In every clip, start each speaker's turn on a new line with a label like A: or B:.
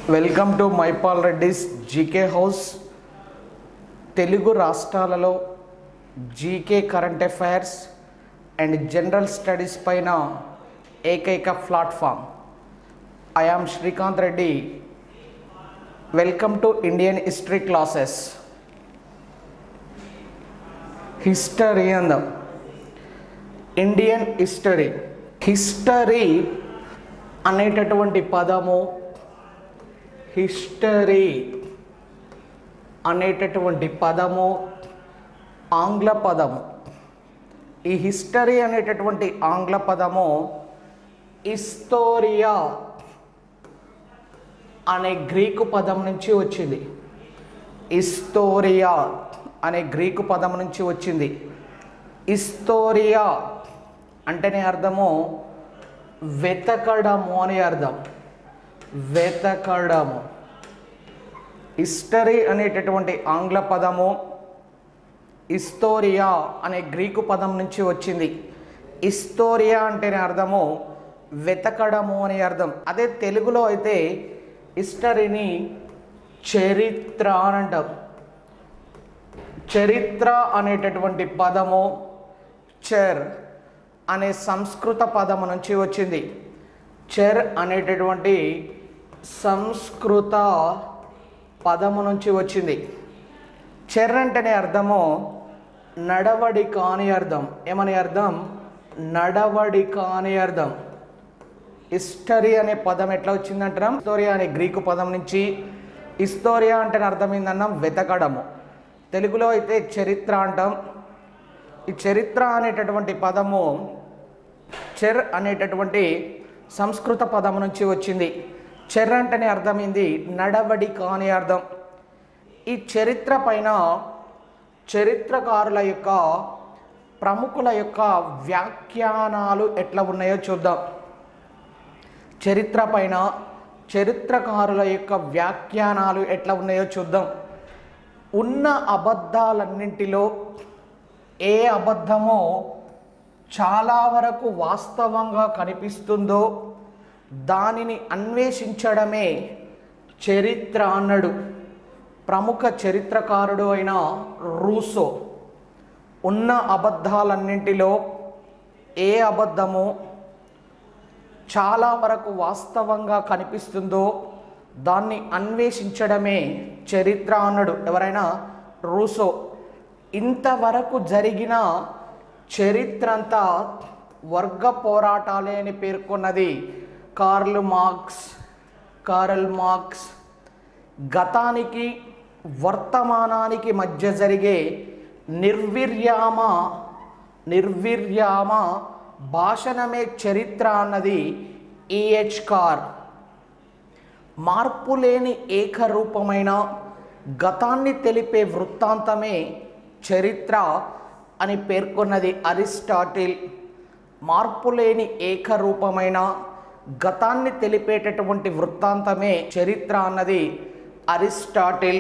A: welcome to Maipal Reddy's GK house Telugu రాష్ట్రాలలో GK current affairs and general studies పైన ఏకైక platform I am Srikanth Reddy welcome to Indian history classes history అందం Indian history history అనేటటువంటి పదము history అనేటటువంటి పదము ఆంగ్ల పదము ఈ హిస్టరీ అనేటటువంటి ఆంగ్ల పదము ఇస్తోరియా అనే గ్రీకు పదం నుంచి వచ్చింది ఇస్తోరియా అనే గ్రీకు పదం నుంచి వచ్చింది ఇస్తోరియా అంటేనే అర్థము వెతకడము అని అర్థం వెతకడము హిస్టరీ అనేటటువంటి ఆంగ్ల పదము ఇస్తోరియా అనే గ్రీకు పదం నుంచి వచ్చింది ఇస్తోరియా అంటేనే అర్థము వెతకడము అని అర్థం అదే తెలుగులో అయితే హిస్టరీని చరిత్ర అని అంటాం చరిత్ర అనేటటువంటి పదము చర్ అనే సంస్కృత పదము నుంచి వచ్చింది చర్ అనేటటువంటి సంస్కృత పదము నుంచి వచ్చింది చెర్ అంటేనే అర్థము నడవడిక అని అర్థం ఏమని అర్థం నడవడిక అని అర్థం హిస్టరీ అనే పదం ఎట్లా వచ్చిందంటున్నాం హిస్టోరియా అనే గ్రీకు పదం నుంచి హిస్టోరియా అంటే అర్థం ఏందన్నాం వెతకడము తెలుగులో అయితే చరిత్ర అంటాం ఈ చరిత్ర అనేటటువంటి పదము చెర్ అనేటటువంటి సంస్కృత పదం నుంచి వచ్చింది చెర్ అంటేనే అర్థమైంది నడవడిక అని అర్థం ఈ చరిత్ర పైన చరిత్రకారుల యొక్క ప్రముఖుల యొక్క వ్యాఖ్యానాలు ఎట్లా ఉన్నాయో చూద్దాం చరిత్ర పైన చరిత్రకారుల యొక్క వ్యాఖ్యానాలు ఎట్లా ఉన్నాయో చూద్దాం ఉన్న అబద్ధాలన్నింటిలో ఏ అబద్ధమో చాలా వరకు వాస్తవంగా కనిపిస్తుందో దానిని అన్వేషించడమే చరిత్ర అన్నాడు ప్రముఖ చరిత్రకారుడు అయిన రూసో ఉన్న అబద్ధాలన్నింటిలో ఏ అబద్ధము చాలా వరకు వాస్తవంగా కనిపిస్తుందో దాన్ని అన్వేషించడమే చరిత్ర అన్నాడు ఎవరైనా రూసో ఇంతవరకు జరిగిన చరిత్ర అంతా వర్గ పోరాటాలే అని పేర్కొన్నది కార్ల్ మార్క్స్ కార్ల్ మార్క్స్ గతానికి వర్తమానానికి మధ్య జరిగే నిర్విర్యామ నిర్విర్యామ భాషణమే చరిత్ర అన్నది ఈహెచ్ కార్ మార్పులేని ఏకరూపమైన గతాన్ని తెలిపే వృత్తాంతమే చరిత్ర అని పేర్కొన్నది అరిస్టాటిల్ మార్పులేని ఏకరూపమైన గతాన్ని తెలిపేటటువంటి వృత్తాంతమే చరిత్ర అన్నది అరిస్టాటిల్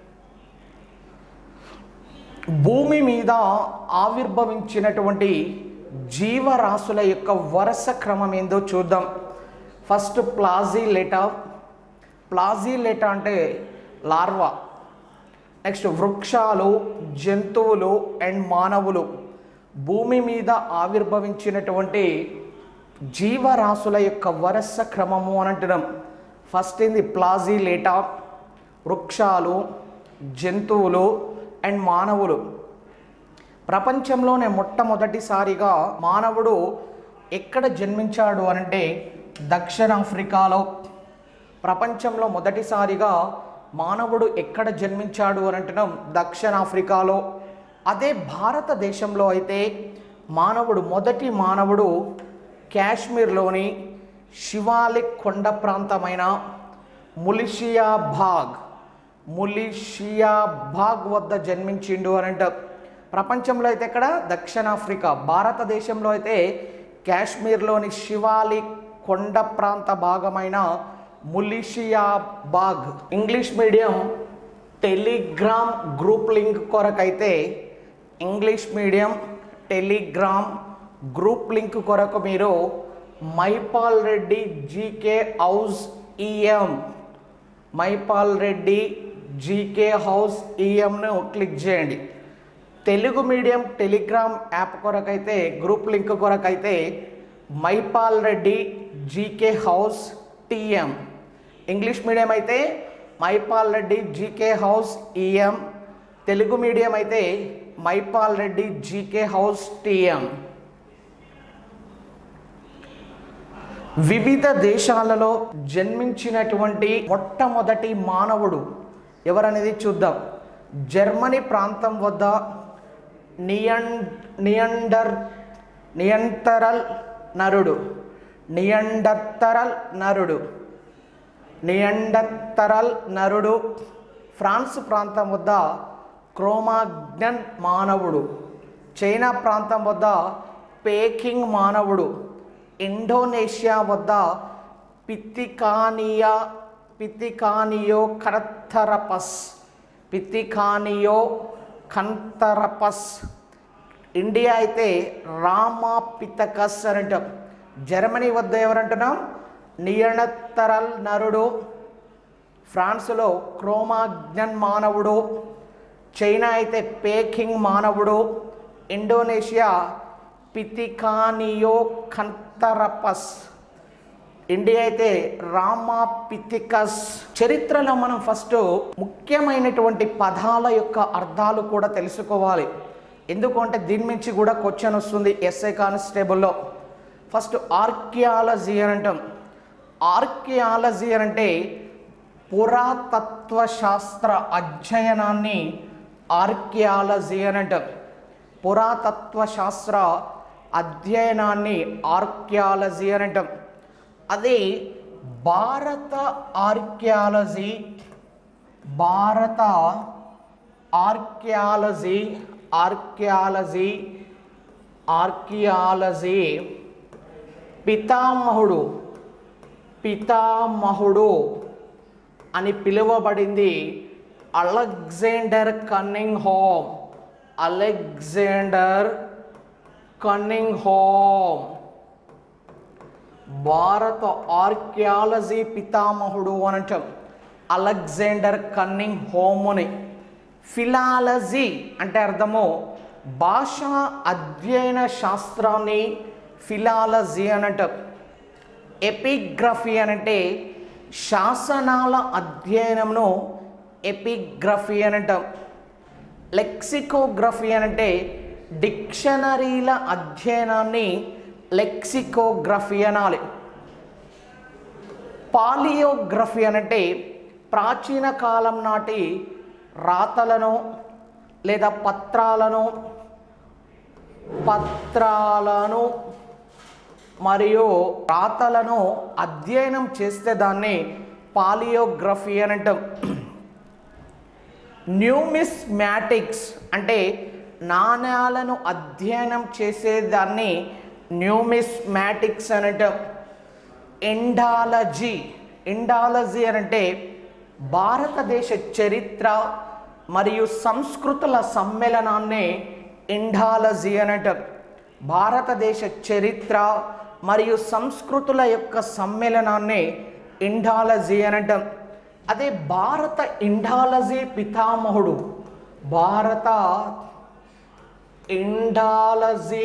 A: భూమి మీద ఆవిర్భవించినటువంటి జీవరాశుల యొక్క వరుస క్రమం ఏందో చూద్దాం ఫస్ట్ ప్లాజీలెటా ప్లాజీలెటా అంటే లార్వా నెక్స్ట్ వృక్షాలు జంతువులు అండ్ మానవులు భూమి మీద ఆవిర్భవించినటువంటి జీవరాశుల యొక్క వరుస క్రమము అని అంటున్నాం ఫస్ట్ ఏంది ప్లాజీలేటా వృక్షాలు జంతువులు అండ్ మానవులు ప్రపంచంలోనే మొట్టమొదటిసారిగా మానవుడు ఎక్కడ జన్మించాడు అనంటే దక్షిణాఫ్రికాలో ప్రపంచంలో మొదటిసారిగా మానవుడు ఎక్కడ జన్మించాడు అని అంటున్నాం దక్షిణాఫ్రికాలో అదే భారతదేశంలో అయితే మానవుడు మొదటి మానవుడు కాశ్మీర్లోని శివాలిక్ కొండ ప్రాంతమైన ములిషియా భాగ్ ములిషియా భాగ్ వద్ద జన్మించిండు అని అంటారు ప్రపంచంలో అయితే ఎక్కడ దక్షిణాఫ్రికా భారతదేశంలో అయితే కాశ్మీర్లోని శివాలి కొండ ప్రాంత భాగమైన ములిషియా బాగ్ English medium Telegram group link కొరకైతే English medium Telegram group link కొరకు మీరు Maipal Reddy GK house EM Maipal Reddy GK house ఈఎంను క్లిక్ చేయండి తెలుగు మీడియం టెలిగ్రామ్ యాప్ కొరకైతే గ్రూప్ లింక్ కొరకైతే Maipal Reddy GK house TM English medium అయితే Maipal Reddy GK house EM Telugu medium అయితే Maipal Reddy GK house TM వివిధ దేశాలలో జన్మించినటువంటి మొట్టమొదటి మానవుడు ఎవరనేది చూద్దాం జర్మనీ ప్రాంతం వద్ద నియన్ నియండర్ నియంతరల్ నరుడు నియండత్తరల్ నరుడు నియండత్తరల్ నరుడు ఫ్రాన్స్ ప్రాంతం వద్ద క్రోమాగ్నన్ మానవుడు చైనా ప్రాంతం వద్ద పేకింగ్ మానవుడు ఇండోనేషియా వద్ద పితికానియా పితికానియో కరత్తరపస్ పితికానియో కంతరపస్ ఇండియా అయితే రామా పితకస్ అని అంటాం జర్మనీ వద్ద ఎవరంటున్నాం నియణత్తరల్ నరుడు ఫ్రాన్స్లో క్రోమాగ్నన్ మానవుడు చైనా అయితే పేకింగ్ మానవుడు ఇండోనేషియా పితికానియో కంతరపస్ ఇండియా అయితే రామా పితికస్ చరిత్రలో మనం ఫస్ట్ ముఖ్యమైనటువంటి పదాల యొక్క అర్థాలు కూడా తెలుసుకోవాలి ఎందుకంటే దీని నుంచి కూడా క్వశ్చన్ వస్తుంది ఎస్ఐ కానిస్టేబుల్లో ఫస్ట్ ఆర్కియాలజీ అని అంటాం ఆర్కియాలజీ అని అంటే పురాతత్వ శాస్త్ర అధ్యయనాన్ని ఆర్కియాలజీ అని అంటాం పురాతత్వ శాస్త్ర అధ్యయనాన్ని ఆర్కియాలజీ అని అంటాం అదే భారత ఆర్కియాలజీ భారత ఆర్కియాలజీ ఆర్కియాలజీ ఆర్కియాలజీ పితామహుడు పితామహుడు అని పిలువబడింది Alexander Cunningham Alexander Cunningham భారత ఆర్కియాలజీ పితామహుడు అని అంటాం అలెగ్జాండర్ కన్నింగ్ హోమ్ అని ఫిలాలజీ అంటే అర్థము భాషా అధ్యయన శాస్త్రాన్ని ఫిలాలజీ అని అంటాం ఎపిగ్రఫీ అని అంటే శాసనాల అధ్యయనంను ఎపిగ్రఫీ అని అంటాం లెక్సికోగ్రఫీ అని అంటే డిక్షనరీల అధ్యయనాన్ని లెక్సికోగ్రఫీ అనాలి పాలియోగ్రఫీ అనంటే ప్రాచీన కాలం నాటి రాతలను లేదా పత్రాలను పత్రాలను మరియు రాతలను అధ్యయనం చేస్తే దాన్ని పాలియోగ్రఫీ అని అంటాం న్యూమిస్మాటిక్స్ అంటే నాణ్యాలను అధ్యయనం చేసేదాన్ని న్యూమిస్మాటిక్స్ అని అంటాం ఎండాలజీ ఎండాలజీ అని అంటే భారతదేశ చరిత్ర మరియు సంస్కృతుల సమ్మేళనాన్ని ఎండాలజీ అని అంటాం భారతదేశ చరిత్ర మరియు సంస్కృతుల యొక్క సమ్మేళనాన్ని ఇండాలజీ అని అంటాం అదే భారత ఇండాలజీ పితామహుడు భారత ఇండాలజీ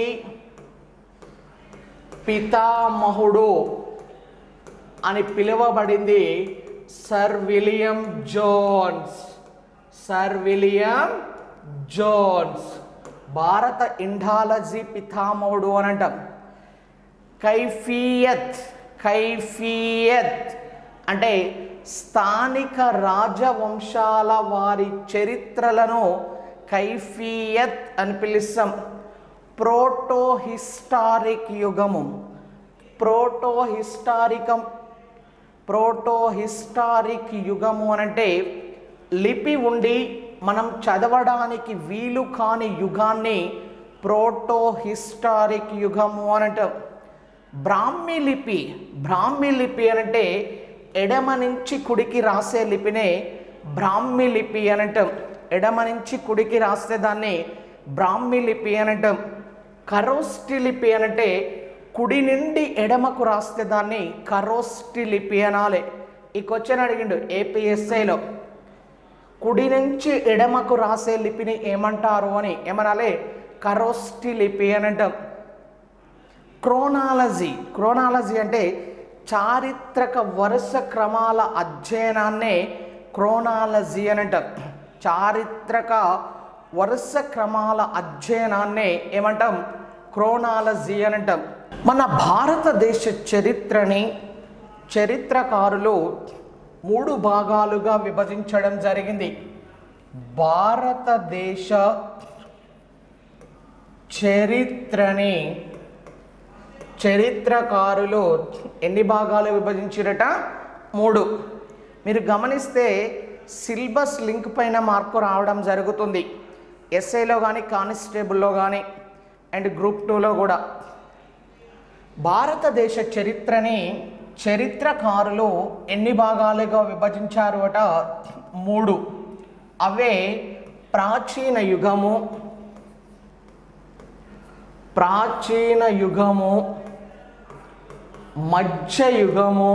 A: పితామహుడు అని పిలువబడింది sir William Jones sir William Jones భారత ఇండాలజీ పితామహుడు అని అంటాం కైఫియత్ కైఫియత్ అంటే స్థానిక రాజవంశాల వారి చరిత్రలను కైఫియత్ అని పిలుస్తాం ప్రోటో హిస్టారిక్ యుగము ప్రోటో హిస్టారికం ప్రోటో హిస్టారిక్ యుగము అనంటే లిపి ఉండి మనం చదవడానికి వీలు కాని యుగాన్ని ప్రోటో హిస్టారిక్ యుగము అని అంటాం బ్రాహ్మి లిపి బ్రాహ్మి లిపి అనంటే ఎడమ నుంచి కుడికి రాసే లిపినే బ్రాహ్మి లిపి అని అంటాం ఎడమ నుంచి కుడికి రాస్తే దాన్ని బ్రాహ్మి లిపి అని అంటాం కరోస్టి లిపి అనంటే కుడి నుండి ఎడమకు రాస్తే దాన్ని కరోస్టి లిపి అనాలి ఈ క్వశ్చన్ అడిగిండు ఏపీఎస్ఐలో కుడి నుంచి ఎడమకు రాసే లిపిని ఏమంటారు అని ఏమనాలి కరోస్టి లిపి అని అంటాం క్రోనాలజీ క్రోనాలజీ అంటే చారిత్రక వరుస క్రమాల అధ్యయనాన్నే క్రోనాలజీ అని అంటాం చారిత్రక వరుస క్రమాల అధ్యయనాన్నే ఏమంటాం క్రోనాలజీ అని అంటాం మన భారతదేశ చరిత్రని చరిత్రకారులు మూడు భాగాలుగా విభజించడం జరిగింది భారతదేశ చరిత్రని చరిత్రకారులు ఎన్ని భాగాలు విభజించారట మూడు మీరు గమనిస్తే సిలబస్ లింక్ పైన మార్కు రావడం జరుగుతుంది ఎస్ఐలో కానీ కానిస్టేబుల్లో కానీ అండ్ గ్రూప్ టూలో కూడా భారతదేశ చరిత్రని చరిత్రకారులు ఎన్ని భాగాలుగా విభజించారు అట మూడు అవే ప్రాచీన యుగము ప్రాచీన యుగము మధ్యయుగము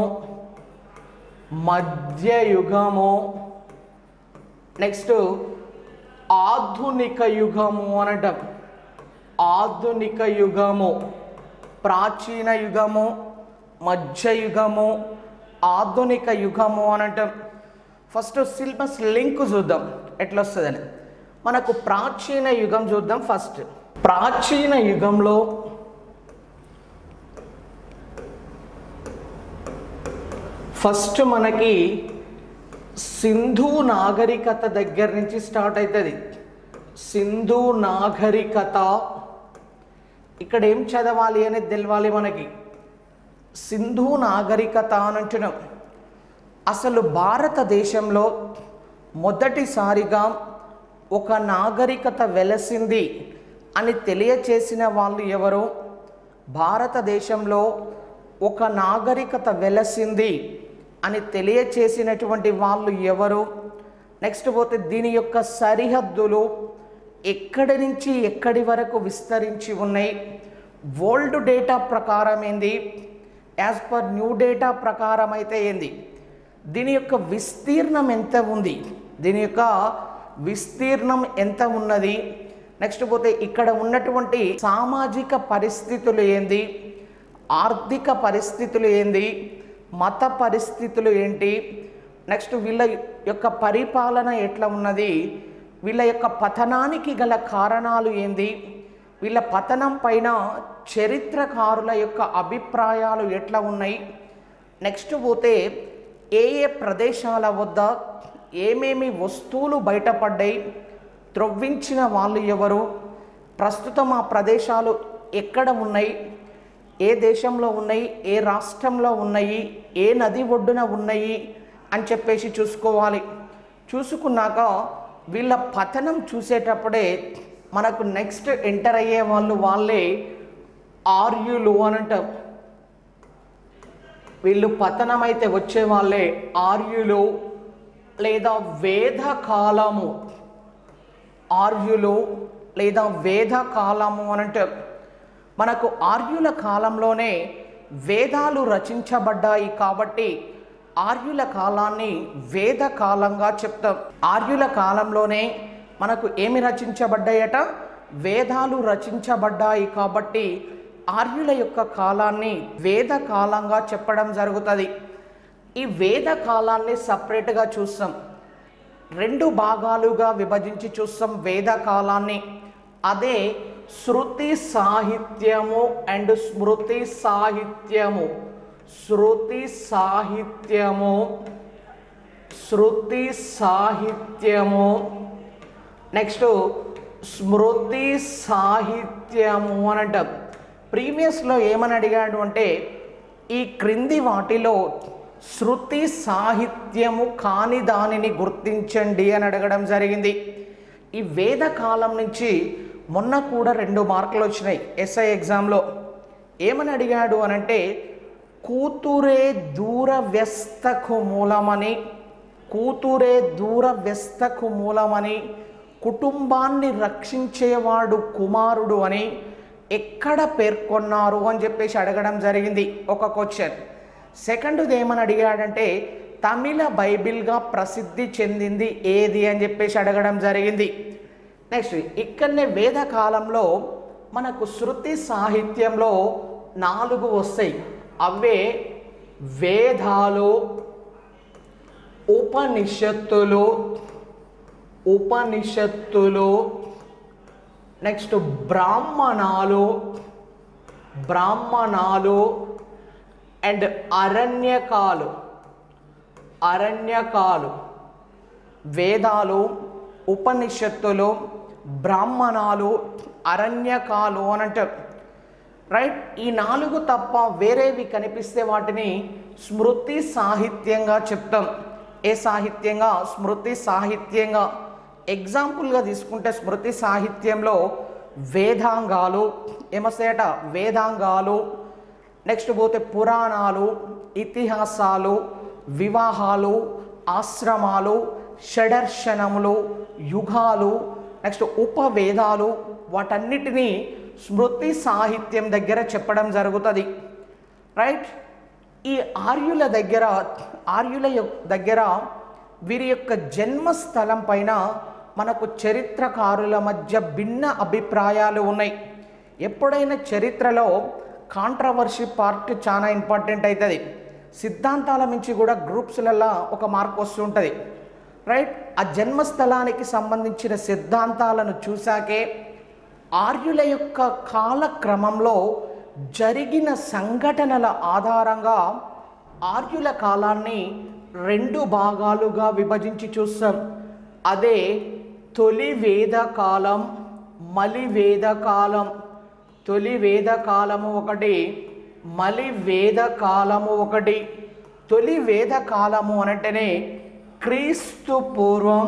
A: మధ్యయుగము నెక్స్ట్ ఆధునిక యుగము అనటం ఆధునిక యుగము ప్రాచీన యుగము మధ్యయుగము ఆధునిక యుగము అనటం ఫస్ట్ సిలబస్ లింక్ చూద్దాం ఎట్లా వస్తుందని మనకు ప్రాచీన యుగం చూద్దాం ఫస్ట్ ప్రాచీన యుగంలో ఫస్ట్ మనకి సింధు నాగరికత దగ్గర నుంచి స్టార్ట్ అవుతుంది సింధు నాగరికత ఇక్కడ ఏం చదవాలి అనేది తెలవాలి మనకి సింధు నాగరికత అని అంటున్నాం అసలు భారతదేశంలో మొదటిసారిగా ఒక నాగరికత వెలసింది అని తెలియచేసిన వాళ్ళు ఎవరు భారతదేశంలో ఒక నాగరికత వెలసింది అని తెలియచేసినటువంటి వాళ్ళు ఎవరు నెక్స్ట్ పోతే దీని యొక్క సరిహద్దులు ఎక్కడి నుంచి ఎక్కడి వరకు విస్తరించి ఉన్నాయి ఓల్డ్ డేటా ప్రకారం ఏంది యాజ్ పర్ న్యూ డేటా ప్రకారం అయితే ఏంది దీని యొక్క విస్తీర్ణం ఎంత ఉంది దీని యొక్క విస్తీర్ణం ఎంత ఉన్నది నెక్స్ట్ పోతే ఇక్కడ ఉన్నటువంటి సామాజిక పరిస్థితులు ఏంది ఆర్థిక పరిస్థితులు ఏంది మత పరిస్థితులు ఏంటి నెక్స్ట్ వీళ్ళ యొక్క పరిపాలన ఎట్లా ఉన్నది వీళ్ళ యొక్క పతనానికి గల కారణాలు ఏంది వీళ్ళ పతనం పైన చరిత్రకారుల యొక్క అభిప్రాయాలు ఎట్లా ఉన్నాయి నెక్స్ట్ పోతే ఏ ఏ ప్రదేశాల వద్ద ఏమేమి వస్తువులు బయటపడ్డాయి త్రవ్వించిన వాళ్ళు ఎవరు ప్రస్తుతం ఆ ప్రదేశాలు ఎక్కడ ఉన్నాయి ఏ దేశంలో ఉన్నాయి ఏ రాష్ట్రంలో ఉన్నాయి ఏ నది ఒడ్డున ఉన్నాయి అని చెప్పేసి చూసుకోవాలి చూసుకున్నాక వీళ్ళ పతనం చూసేటప్పుడే మనకు నెక్స్ట్ ఎంటర్ అయ్యే వాళ్ళు వాళ్ళే ఆర్యులు అని అంటాం వీళ్ళు పతనం అయితే వచ్చే వాళ్ళే ఆర్యులు లేదా వేద కాలము ఆర్యులు లేదా వేద కాలము అని అంటారు మనకు ఆర్యుల కాలంలోనే వేదాలు రచించబడ్డాయి కాబట్టి ఆర్యుల కాలాన్ని వేద కాలంగా చెప్తాం ఆర్యుల కాలంలోనే మనకు ఏమి రచించబడ్డాయట వేదాలు రచించబడ్డాయి కాబట్టి ఆర్యుల యొక్క కాలాన్ని వేద కాలంగా చెప్పడం జరుగుతుంది ఈ వేద కాలాన్ని సపరేట్గా చూస్తాం రెండు భాగాలుగా విభజించి చూస్తాం వేద కాలాన్ని అదే శృతి సాహిత్యము అండ్ స్మృతి సాహిత్యము శృతి సాహిత్యము శృతి సాహిత్యము నెక్స్ట్ స్మృతి సాహిత్యము అని అంటాం ప్రీవియస్లో ఏమని అడిగాడు అంటే ఈ క్రింది వాటిలో శృతి సాహిత్యము కాని దానిని గుర్తించండి అని అడగడం జరిగింది ఈ వేద కాలం నుంచి మొన్న కూడా రెండు మార్కులు వచ్చినాయి ఎస్ఐ ఎగ్జామ్లో ఏమని అడిగాడు అనంటే కూతురే దూర వ్యస్తకు మూలమని కూతురే దూర వ్యస్తకు మూలమని కుటుంబాన్ని రక్షించేవాడు కుమారుడు అని ఎక్కడ పేర్కొన్నారు అని చెప్పేసి అడగడం జరిగింది ఒక క్వశ్చన్ సెకండ్ది ఏమని అడిగాడంటే తమిళ బైబిల్గా ప్రసిద్ధి చెందింది ఏది అని చెప్పేసి అడగడం జరిగింది నెక్స్ట్ ఇక్కడనే వేద కాలంలో మనకు శృతి సాహిత్యంలో నాలుగు వస్తాయి అవే వేదాలు ఉపనిషత్తులు ఉపనిషత్తులు నెక్స్ట్ బ్రాహ్మణాలు బ్రాహ్మణాలు అండ్ అరణ్యకాలు అరణ్యకాలు వేదాలు ఉపనిషత్తులు బ్రాహ్మణాలు అరణ్యకాలు అని అంటారు రైట్ ఈ నాలుగు తప్ప వేరేవి కనిపిస్తే వాటిని స్మృతి సాహిత్యంగా చెప్తాం ఏ సాహిత్యంగా స్మృతి సాహిత్యంగా ఎగ్జాంపుల్గా తీసుకుంటే స్మృతి సాహిత్యంలో వేదాంగాలు ఏమొస్తాయట వేదాంగాలు నెక్స్ట్ పోతే పురాణాలు ఇతిహాసాలు వివాహాలు ఆశ్రమాలు షడర్శనములు యుగాలు నెక్స్ట్ ఉపవేదాలు వాటన్నిటినీ స్మృతి సాహిత్యం దగ్గర చెప్పడం జరుగుతుంది రైట్ ఈ ఆర్యుల దగ్గర ఆర్యుల యొ- దగ్గర వీరి యొక్క జన్మస్థలం పైన మనకు చరిత్రకారుల మధ్య భిన్న అభిప్రాయాలు ఉన్నాయి ఎప్పుడైనా చరిత్రలో కాంట్రవర్సీ పార్ట్ చాలా ఇంపార్టెంట్ అవుతుంది సిద్ధాంతాల నుంచి కూడా గ్రూప్స్లలో ఒక మార్క్ వస్తుంటుంది రైట్ ఆ జన్మస్థలానికి సంబంధించిన సిద్ధాంతాలను చూశాకే ఆర్యుల యొక్క కాలక్రమంలో జరిగిన సంఘటనల ఆధారంగా ఆర్యుల కాలాన్ని రెండు భాగాలుగా విభజించి చూస్తాం అదే తొలి వేద కాలం మలి వేద కాలం తొలి వేద కాలము ఒకటి మలి వేద కాలము ఒకటి తొలి వేద కాలము అనంటేనే క్రీస్తు పూర్వం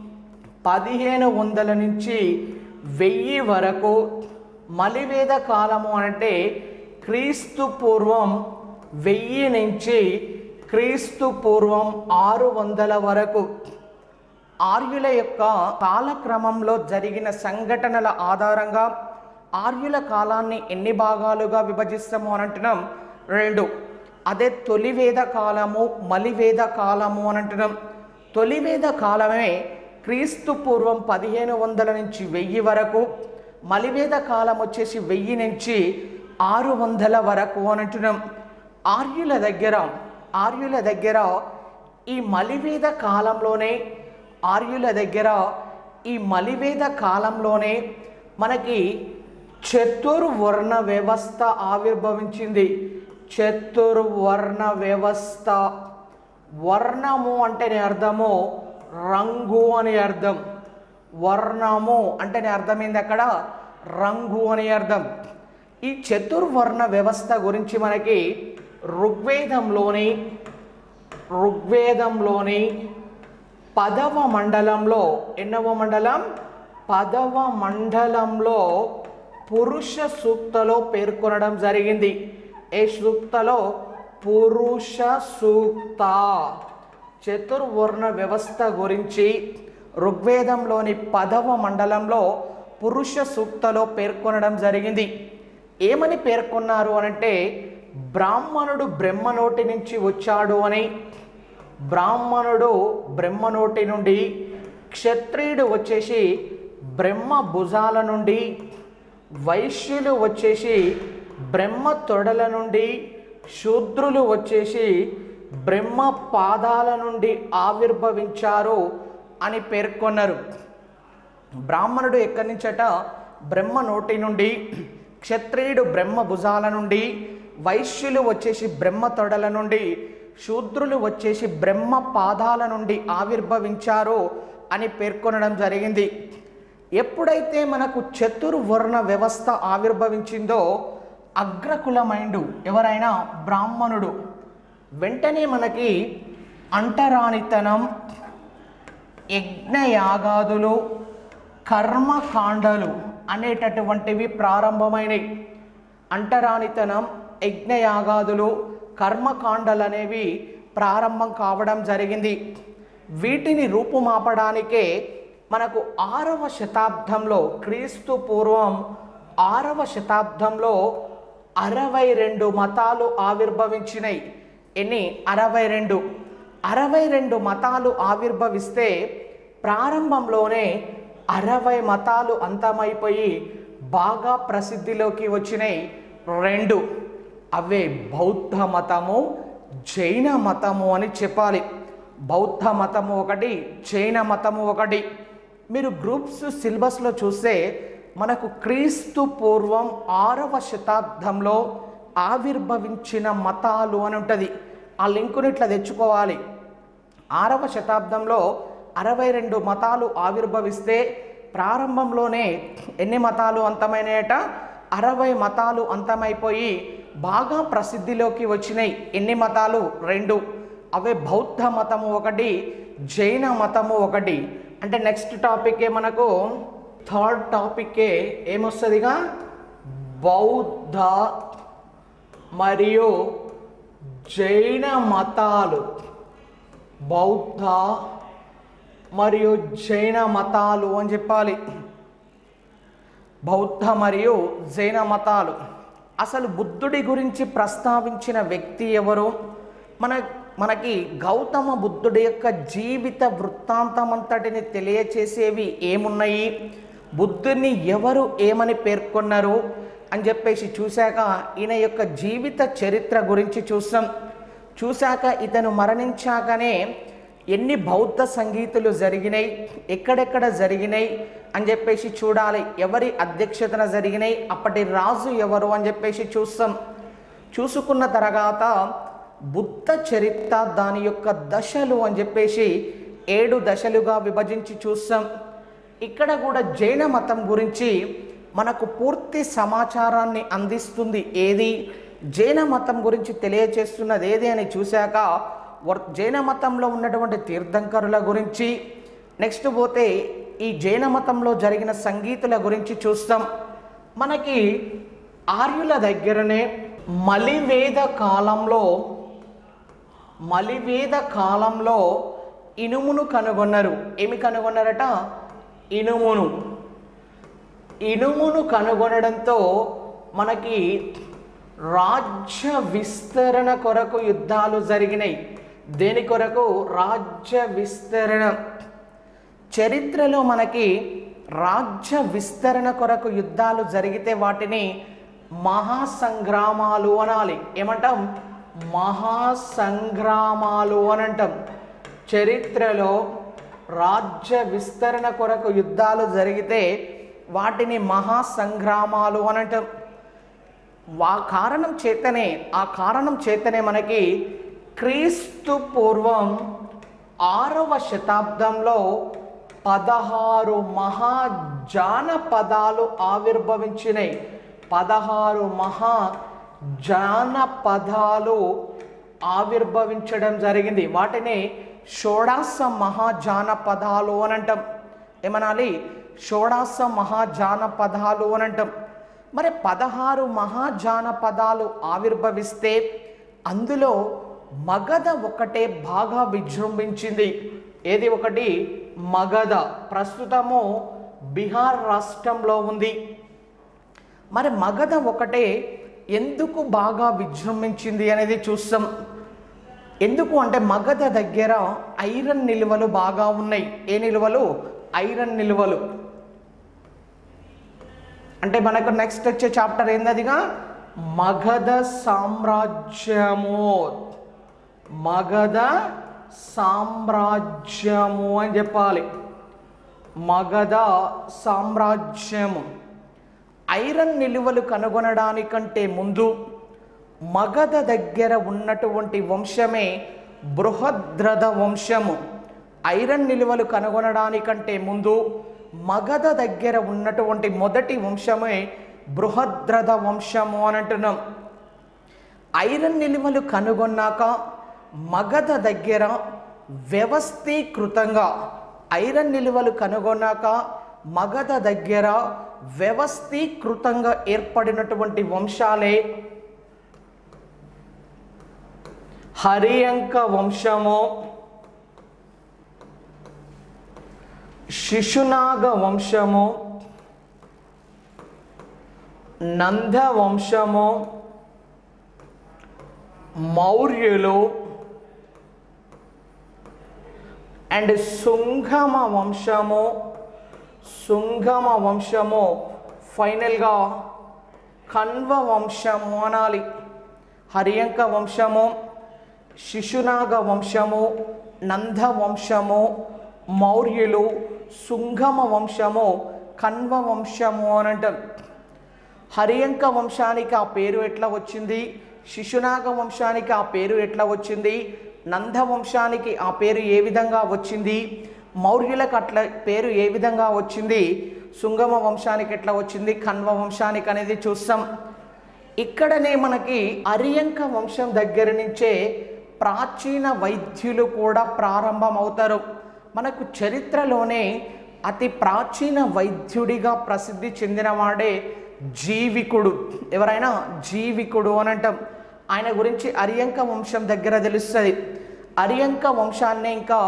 A: పదిహేను వందల నుంచి వెయ్యి వరకు మలివేద కాలము అంటే క్రీస్తు పూర్వం వెయ్యి నుంచి క్రీస్తు పూర్వం ఆరు వందల వరకు ఆర్యుల యొక్క కాలక్రమంలో జరిగిన సంఘటనల ఆధారంగా ఆర్యుల కాలాన్ని ఎన్ని భాగాలుగా విభజిస్తాము అని అంటున్నాం రెండు అదే తొలివేద కాలము మలివేద కాలము అని అంటున్నాం తొలివేద కాలమే క్రీస్తు పూర్వం పదిహేను వందల నుంచి వెయ్యి వరకు మలివేద కాలం వచ్చేసి వెయ్యి నుంచి ఆరు వందల వరకు అని అంటున్నాం ఆర్యుల దగ్గర ఆర్యుల దగ్గర ఈ మలివేద కాలంలోనే ఆర్యుల దగ్గర ఈ మలివేద కాలంలోనే మనకి చతుర్వర్ణ వ్యవస్థ ఆవిర్భవించింది చతుర్వర్ణ వ్యవస్థ వర్ణము అంటేనే అర్థము రంగు అని అర్థం వర్ణము అంటేనే అర్థమైంది అక్కడ రంగు అని అర్థం ఈ చతుర్వర్ణ వ్యవస్థ గురించి మనకి ఋగ్వేదంలోని ఋగ్వేదంలోని పదవ మండలంలో ఎన్నవ మండలం పదవ మండలంలో పురుష సూక్తలో పేర్కొనడం జరిగింది ఏ సూక్తలో పురుష సూక్త చతుర్వర్ణ వ్యవస్థ గురించి ఋగ్వేదంలోని పదవ మండలంలో పురుష సూక్తలో పేర్కొనడం జరిగింది ఏమని పేర్కొన్నారు అనంటే బ్రాహ్మణుడు బ్రహ్మ నోటి నుంచి వచ్చాడు అని బ్రాహ్మణుడు బ్రహ్మ నోటి నుండి క్షత్రియుడు వచ్చేసి బ్రహ్మ భుజాల నుండి వైశ్యులు వచ్చేసి బ్రహ్మ తొడల నుండి శూద్రులు వచ్చేసి బ్రహ్మ పాదాల నుండి ఆవిర్భవించారు అని పేర్కొన్నారు బ్రాహ్మణుడు ఎక్కడి నుంచట బ్రహ్మ నోటి నుండి క్షత్రియుడు బ్రహ్మ భుజాల నుండి వైశ్యులు వచ్చేసి బ్రహ్మ తొడల నుండి శూద్రులు వచ్చేసి బ్రహ్మ పాదాల నుండి ఆవిర్భవించారు అని పేర్కొనడం జరిగింది ఎప్పుడైతే మనకు చతుర్వర్ణ వ్యవస్థ ఆవిర్భవించిందో అగ్రకులమైండు ఎవరైనా బ్రాహ్మణుడు వెంటనే మనకి అంటరానితనం యజ్ఞయాగాదులు కర్మకాండలు అనేటటువంటివి ప్రారంభమైనవి అంటరానితనం యజ్ఞయాగాదులు కర్మకాండలు అనేవి ప్రారంభం కావడం జరిగింది వీటిని రూపుమాపడానికే మనకు ఆరవ శతాబ్దంలో క్రీస్తు పూర్వం ఆరవ శతాబ్దంలో అరవై రెండు మతాలు ఆవిర్భవించినాయి ఎన్ని అరవై రెండు అరవై రెండు మతాలు ఆవిర్భవిస్తే ప్రారంభంలోనే అరవై మతాలు అంతమైపోయి బాగా ప్రసిద్ధిలోకి వచ్చినాయి రెండు అవే బౌద్ధ మతము జైన మతము అని చెప్పాలి బౌద్ధ మతము ఒకటి జైన మతము ఒకటి మీరు గ్రూప్స్ సిలబస్లో చూస్తే మనకు క్రీస్తు పూర్వం ఆరవ శతాబ్దంలో ఆవిర్భవించిన మతాలు అని ఉంటుంది ఆ లింకుని ఇట్లా తెచ్చుకోవాలి ఆరవ శతాబ్దంలో అరవై రెండు మతాలు ఆవిర్భవిస్తే ప్రారంభంలోనే ఎన్ని మతాలు అంతమైనాయట అరవై మతాలు అంతమైపోయి బాగా ప్రసిద్ధిలోకి వచ్చినాయి ఎన్ని మతాలు రెండు అవే బౌద్ధ మతము ఒకటి జైన మతము ఒకటి అంటే నెక్స్ట్ టాపికే మనకు థర్డ్ టాపిక్కే ఏమొస్తుందిగా బౌద్ధ మరియు జైన మతాలు బౌద్ధ మరియు జైన మతాలు అని చెప్పాలి బౌద్ధ మరియు జైన మతాలు అసలు బుద్ధుడి గురించి ప్రస్తావించిన వ్యక్తి ఎవరు మన మనకి గౌతమ బుద్ధుడి యొక్క జీవిత వృత్తాంతమంతటిని తెలియచేసేవి ఏమున్నాయి బుద్ధుడిని ఎవరు ఏమని పేర్కొన్నారు అని చెప్పేసి చూశాక ఈయన యొక్క జీవిత చరిత్ర గురించి చూసాం చూశాక ఇతను మరణించాకనే ఎన్ని బౌద్ధ సంగీతులు జరిగినాయి ఎక్కడెక్కడ జరిగినాయి అని చెప్పేసి చూడాలి ఎవరి అధ్యక్షతన జరిగినాయి అప్పటి రాజు ఎవరు అని చెప్పేసి చూస్తాం చూసుకున్న తర్వాత బుద్ధ చరిత్ర దాని యొక్క దశలు అని చెప్పేసి ఏడు దశలుగా విభజించి చూస్తాం ఇక్కడ కూడా జైన మతం గురించి మనకు పూర్తి సమాచారాన్ని అందిస్తుంది ఏది జైన మతం గురించి తెలియచేస్తున్నది ఏది అని చూశాక వర్- జైన మతంలో ఉన్నటువంటి తీర్థంకరుల గురించి నెక్స్ట్ పోతే ఈ జైన మతంలో జరిగిన సంగీతుల గురించి చూస్తాం మనకి ఆర్యుల దగ్గరనే మలివేద కాలంలో మలివేద కాలంలో ఇనుమును కనుగొన్నారు ఏమి కనుగొన్నారట ఇనుమును ఇనుమును కనుగొనడంతో మనకి రాజ్య విస్తరణ కొరకు యుద్ధాలు జరిగినాయి దేని కొరకు రాజ్య విస్తరణ చరిత్రలో మనకి రాజ్య విస్తరణ కొరకు యుద్ధాలు జరిగితే వాటిని మహాసంగ్రామాలు అనాలి ఏమంటాం మహాసంగ్రామాలు అని అంటాం చరిత్రలో రాజ్య విస్తరణ కొరకు యుద్ధాలు జరిగితే వాటిని మహాసంగ్రామాలు అని అంటాం వా కారణం చేతనే ఆ కారణం చేతనే మనకి క్రీస్తు పూర్వం ఆరవ శతాబ్దంలో పదహారు మహా జానపదాలు ఆవిర్భవించినాయి పదహారు మహా జానపదాలు ఆవిర్భవించడం జరిగింది వాటిని షోడాస మహాజానపదాలు అని అంటాం ఏమనాలి షోడాస మహాజానపదాలు అని అంటాం మరి పదహారు మహాజానపదాలు ఆవిర్భవిస్తే అందులో మగధ ఒకటే బాగా విజృంభించింది ఏది ఒకటి మగధ ప్రస్తుతము బీహార్ రాష్ట్రంలో ఉంది మరి మగధ ఒకటే ఎందుకు బాగా విజృంభించింది అనేది చూస్తాం ఎందుకు అంటే మగధ దగ్గర ఐరన్ నిల్వలు బాగా ఉన్నాయి ఏ నిల్వలు ఐరన్ నిల్వలు అంటే మనకు నెక్స్ట్ వచ్చే చాప్టర్ ఏందదిగా మగధ సామ్రాజ్యము మగధ సామ్రాజ్యము అని చెప్పాలి మగధ సామ్రాజ్యము ఐరన్ నిలువలు కనుగొనడానికంటే ముందు మగధ దగ్గర ఉన్నటువంటి వంశమే బృహద్రథ వంశము ఐరన్ నిలువలు కనుగొనడానికంటే ముందు మగధ దగ్గర ఉన్నటువంటి మొదటి వంశమే బృహద్రథ వంశము అని అంటున్నాం ఐరన్ నిలువలు కనుగొన్నాక మగధ దగ్గర వ్యవస్థీకృతంగా ఐరన్ నిలువలు కనుగొన్నాక మగధ దగ్గర వ్యవస్థీకృతంగా ఏర్పడినటువంటి వంశాలే హరియంక వంశము శిశునాగ వంశము నంద వంశము మౌర్యులు అండ్ శుంఘమ వంశము శుంఘమ వంశము ఫైనల్గా కన్వ వంశము అనాలి హరియంక వంశము శిశునాగ వంశము నంద వంశము మౌర్యులు శుంఘమ వంశము కన్వ వంశము అని అంటాం హరియంక వంశానికి ఆ పేరు ఎట్లా వచ్చింది శిశునాగ వంశానికి ఆ పేరు ఎట్లా వచ్చింది నంద వంశానికి ఆ పేరు ఏ విధంగా వచ్చింది మౌర్యులకు అట్లా పేరు ఏ విధంగా వచ్చింది శుంగమ వంశానికి ఎట్లా వచ్చింది కన్వ వంశానికి అనేది చూస్తాం ఇక్కడనే మనకి అరియంక వంశం దగ్గర నుంచే ప్రాచీన వైద్యులు కూడా ప్రారంభమవుతారు మనకు చరిత్రలోనే అతి ప్రాచీన వైద్యుడిగా ప్రసిద్ధి చెందినవాడే జీవికుడు ఎవరైనా జీవికుడు అని అంటాం ఆయన గురించి అరియంక వంశం దగ్గర తెలుస్తుంది అరియంక వంశాన్ని ఇంకా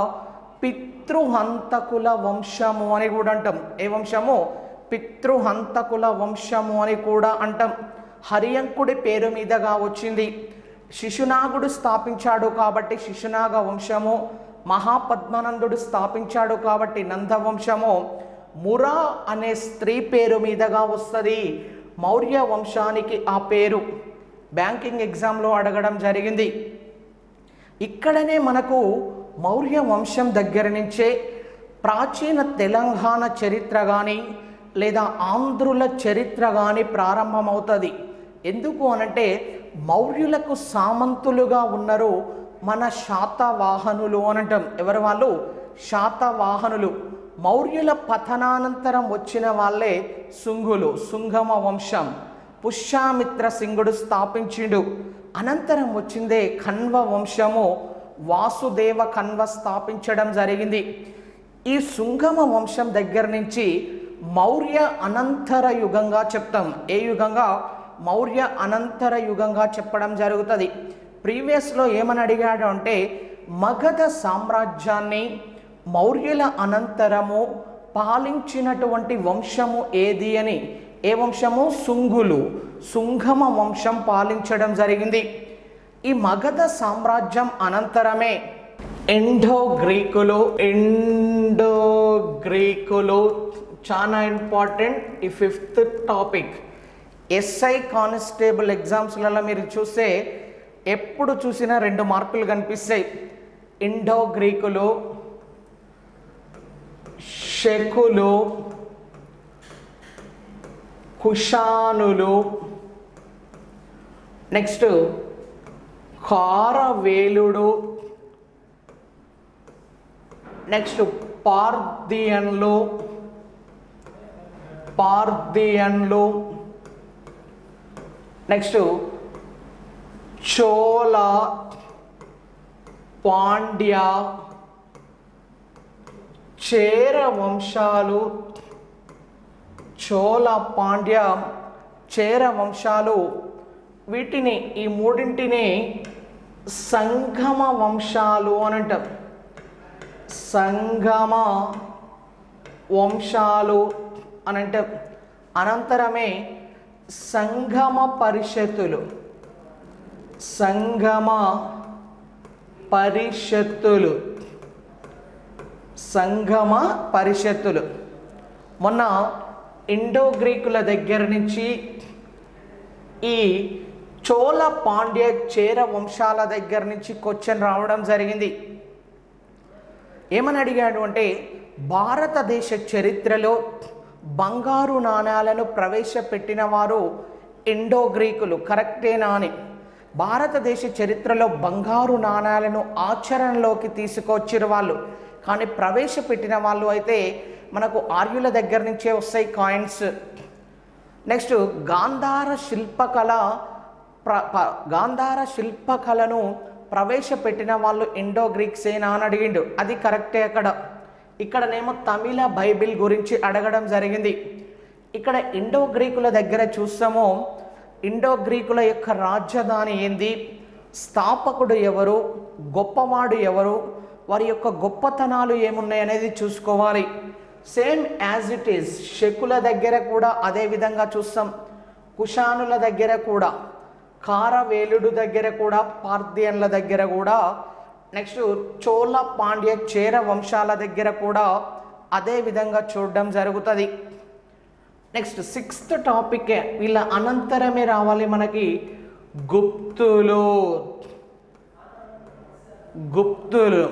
A: పితృహంతకుల వంశము అని కూడా అంటాం ఏ వంశము పితృహంతకుల వంశము అని కూడా అంటాం హరియంకుడి పేరు మీదుగా వచ్చింది శిశునాగుడు స్థాపించాడు కాబట్టి శిశునాగ వంశము మహాపద్మానందుడు స్థాపించాడు కాబట్టి నందవంశము మురా అనే స్త్రీ పేరు మీదుగా వస్తుంది మౌర్య వంశానికి ఆ పేరు బ్యాంకింగ్ ఎగ్జామ్లో అడగడం జరిగింది ఇక్కడనే మనకు మౌర్య వంశం దగ్గర నుంచే ప్రాచీన తెలంగాణ చరిత్ర కానీ లేదా ఆంధ్రుల చరిత్ర కానీ ప్రారంభమవుతుంది ఎందుకు అనంటే మౌర్యులకు సామంతులుగా ఉన్నారు మన శాతవాహనులు అనంటాం ఎవరు వాళ్ళు శాతవాహనులు మౌర్యుల పతనానంతరం వచ్చిన వాళ్ళే శుంగులు శుంగమ వంశం పుష్యామిత్ర సింగుడు స్థాపించిండు అనంతరం వచ్చిందే కన్వ వంశము వాసుదేవ కన్వ స్థాపించడం జరిగింది ఈ శుంగమ వంశం దగ్గర నుంచి మౌర్య అనంతర యుగంగా చెప్తాం ఏ యుగంగా మౌర్య అనంతర యుగంగా చెప్పడం జరుగుతుంది ప్రీవియస్లో ఏమని అడిగాడు అంటే మగధ సామ్రాజ్యాన్ని మౌర్యుల అనంతరము పాలించినటువంటి వంశము ఏది అని ఏ వంశము శుంగులు శుంగమ వంశం పాలించడం జరిగింది ఈ మగధ సామ్రాజ్యం అనంతరమే ఎండో గ్రీకులు ఎండో గ్రీకులు చాలా ఇంపార్టెంట్ ఈ ఫిఫ్త్ టాపిక్ ఎస్ఐ కానిస్టేబుల్ ఎగ్జామ్స్లలో మీరు చూస్తే ఎప్పుడు చూసినా రెండు మార్కులు కనిపిస్తాయి ఇండో గ్రీకులు శకులు కుషానులు నెక్స్ట్ కారవేలుడు నెక్స్ట్ పార్థియన్లు పార్థియన్లు నెక్స్ట్ చోళ పాండ్య చేర వంశాలు చోళ పాండ్య చేర వంశాలు వీటిని ఈ మూడింటిని సంగమ వంశాలు అని అంటాం సంగమ వంశాలు అని అంటే అనంతరమే సంగమ పరిషత్తులు సంగమ పరిషత్తులు సంగమ పరిషత్తులు మొన్న ఇండో గ్రీకుల దగ్గర నుంచి ఈ చోళ పాండ్య చేర వంశాల దగ్గర నుంచి క్వశ్చన్ రావడం జరిగింది ఏమని అడిగాడు అంటే భారతదేశ చరిత్రలో బంగారు నాణాలను ప్రవేశపెట్టిన వారు ఇండో గ్రీకులు కరెక్టేనా అని భారతదేశ చరిత్రలో బంగారు నాణాలను ఆచరణలోకి తీసుకొచ్చిన వాళ్ళు కానీ ప్రవేశపెట్టిన వాళ్ళు అయితే మనకు ఆర్యుల దగ్గర నుంచే వస్తాయి కాయిన్స్ నెక్స్ట్ గాంధార శిల్పకళ ప్ర ప- గాంధార శిల్పకళను ప్రవేశపెట్టిన వాళ్ళు ఇండో గ్రీక్సేనా అని అడిగిండు అది కరెక్టే అక్కడ ఇక్కడనేమో తమిళ బైబిల్ గురించి అడగడం జరిగింది ఇక్కడ ఇండో గ్రీకుల దగ్గర చూస్తామో ఇండో గ్రీకుల యొక్క రాజధాని ఏంది స్థాపకుడు ఎవరు గొప్పవాడు ఎవరు వారి యొక్క గొప్పతనాలు ఏమున్నాయి అనేది చూసుకోవాలి సేమ్ యాజ్ ఇట్ ఈస్ శకుల దగ్గర కూడా అదే విధంగా చూస్తాం కుషానుల దగ్గర కూడా కారవేలుడు దగ్గర కూడా పార్థియన్ల దగ్గర కూడా నెక్స్ట్ చోళ పాండ్య చేర వంశాల దగ్గర కూడా అదే విధంగా చూడడం జరుగుతుంది నెక్స్ట్ సిక్స్త్ టాపిక్ వీళ్ళ అనంతరమే రావాలి మనకి గుప్తులు గుప్తులు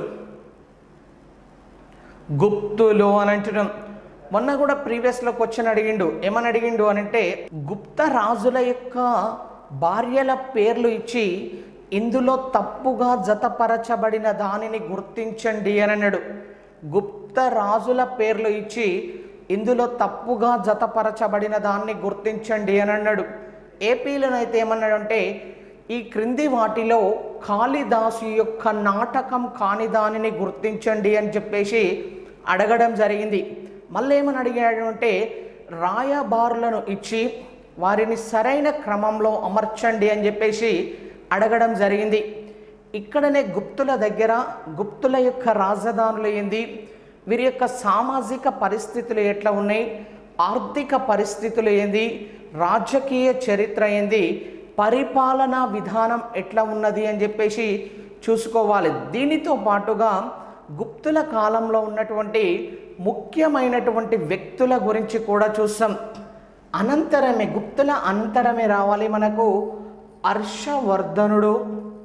A: గుప్తులు అని అంటున్నాం మొన్న కూడా ప్రీవియస్లో క్వశ్చన్ అడిగిండు ఏమని అడిగిండు అని అంటే గుప్త రాజుల యొక్క భార్యల పేర్లు ఇచ్చి ఇందులో తప్పుగా జతపరచబడిన దానిని గుర్తించండి అని అన్నాడు గుప్త రాజుల పేర్లు ఇచ్చి ఇందులో తప్పుగా జతపరచబడిన దాన్ని గుర్తించండి అని అన్నాడు ఏపీలోనైతే ఏమన్నాడంటే ఈ క్రింది వాటిలో కాళిదాసు యొక్క నాటకం కాని దానిని గుర్తించండి అని చెప్పేసి అడగడం జరిగింది మళ్ళీ ఏమని అడిగాడు అంటే రాయబారులను ఇచ్చి వారిని సరైన క్రమంలో అమర్చండి అని చెప్పేసి అడగడం జరిగింది ఇక్కడనే గుప్తుల దగ్గర గుప్తుల యొక్క రాజధానులు ఏంది వీరి యొక్క సామాజిక పరిస్థితులు ఎట్లా ఉన్నాయి ఆర్థిక పరిస్థితులు ఏంది రాజకీయ చరిత్ర ఏంది పరిపాలనా విధానం ఎట్లా ఉన్నది అని చెప్పేసి చూసుకోవాలి దీనితో పాటుగా గుప్తుల కాలంలో ఉన్నటువంటి ముఖ్యమైనటువంటి వ్యక్తుల గురించి కూడా చూస్తాం అనంతరమే గుప్తుల అనంతరమే రావాలి మనకు హర్షవర్ధనుడు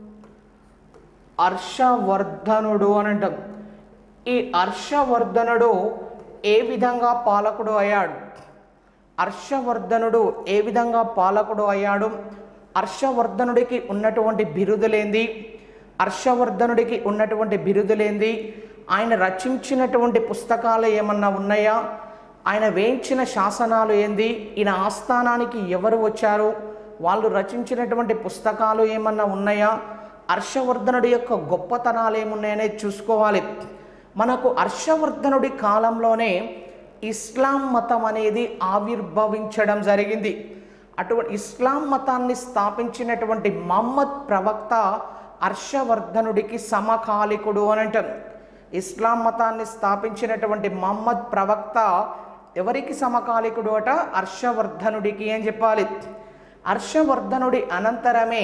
A: హర్షవర్ధనుడు అని అంటాం ఈ హర్షవర్ధనుడు ఏ విధంగా పాలకుడు అయ్యాడు హర్షవర్ధనుడు ఏ విధంగా పాలకుడు అయ్యాడు హర్షవర్ధనుడికి ఉన్నటువంటి బిరుదులేంది హర్షవర్ధనుడికి ఉన్నటువంటి బిరుదులేంది ఆయన రచించినటువంటి పుస్తకాలు ఏమన్నా ఉన్నాయా ఆయన వేయించిన శాసనాలు ఏంది ఈయన ఆస్థానానికి ఎవరు వచ్చారు వాళ్ళు రచించినటువంటి పుస్తకాలు ఏమన్నా ఉన్నాయా హర్షవర్ధనుడి యొక్క గొప్పతనాలు ఏమున్నాయనేది చూసుకోవాలి మనకు హర్షవర్ధనుడి కాలంలోనే ఇస్లాం మతం అనేది ఆవిర్భవించడం జరిగింది అటువంటి ఇస్లాం మతాన్ని స్థాపించినటువంటి మహమ్మద్ ప్రవక్త హర్షవర్ధనుడికి సమకాలికుడు అని అంటారు ఇస్లాం మతాన్ని స్థాపించినటువంటి మహమ్మద్ ప్రవక్త ఎవరికి సమకాలికుడు అట హర్షవర్ధనుడికి అని చెప్పాలి హర్షవర్ధనుడి అనంతరమే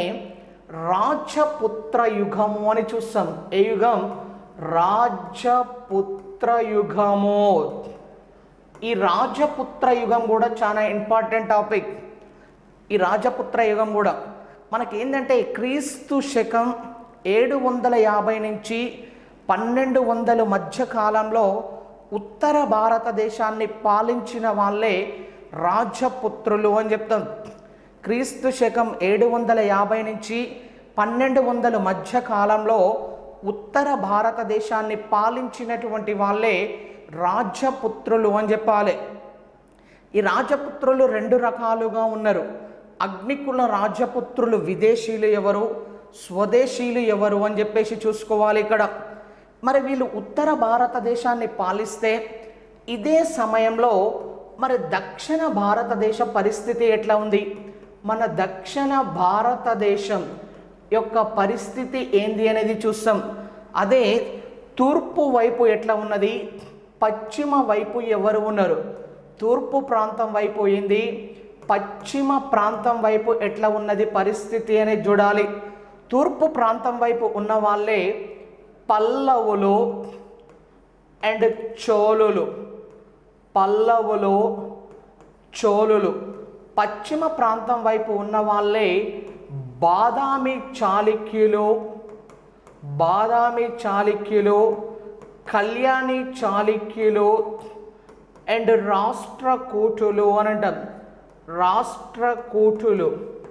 A: రాజపుత్ర యుగము అని చూస్తాం ఏ యుగం రాజపుత్ర యుగము ఈ రాజపుత్ర యుగం కూడా చాలా ఇంపార్టెంట్ టాపిక్ ఈ రాజపుత్ర యుగం కూడా మనకి ఏంటంటే క్రీస్తు శకం ఏడు వందల యాభై నుంచి పన్నెండు వందల మధ్య కాలంలో ఉత్తర భారతదేశాన్ని పాలించిన వాళ్ళే రాజపుత్రులు అని చెప్తాం క్రీస్తు శకం ఏడు వందల యాభై నుంచి పన్నెండు వందల మధ్య కాలంలో ఉత్తర భారతదేశాన్ని పాలించినటువంటి వాళ్ళే రాజపుత్రులు అని చెప్పాలి ఈ రాజపుత్రులు రెండు రకాలుగా ఉన్నారు అగ్నికుల రాజపుత్రులు విదేశీయులు ఎవరు స్వదేశీయులు ఎవరు అని చెప్పేసి చూసుకోవాలి ఇక్కడ మరి వీళ్ళు ఉత్తర భారతదేశాన్ని పాలిస్తే ఇదే సమయంలో మరి దక్షిణ భారతదేశ పరిస్థితి ఎట్లా ఉంది మన దక్షిణ భారతదేశం యొక్క పరిస్థితి ఏంది అనేది చూస్తాం అదే తూర్పు వైపు ఎట్లా ఉన్నది పశ్చిమ వైపు ఎవరు ఉన్నారు తూర్పు ప్రాంతం వైపు ఏంది పశ్చిమ ప్రాంతం వైపు ఎట్లా ఉన్నది పరిస్థితి అనేది చూడాలి తూర్పు ప్రాంతం వైపు ఉన్న వాళ్ళే పల్లవులు అండ్ చోళులు పల్లవులు చోళులు పశ్చిమ ప్రాంతం వైపు ఉన్న వాళ్ళే బాదామి చాళుక్యులు బాదామి చాళుక్యులు కళ్యాణి చాళుక్యులు అండ్ రాష్ట్రకూటులు అని అంటాం రాష్ట్రకూటులు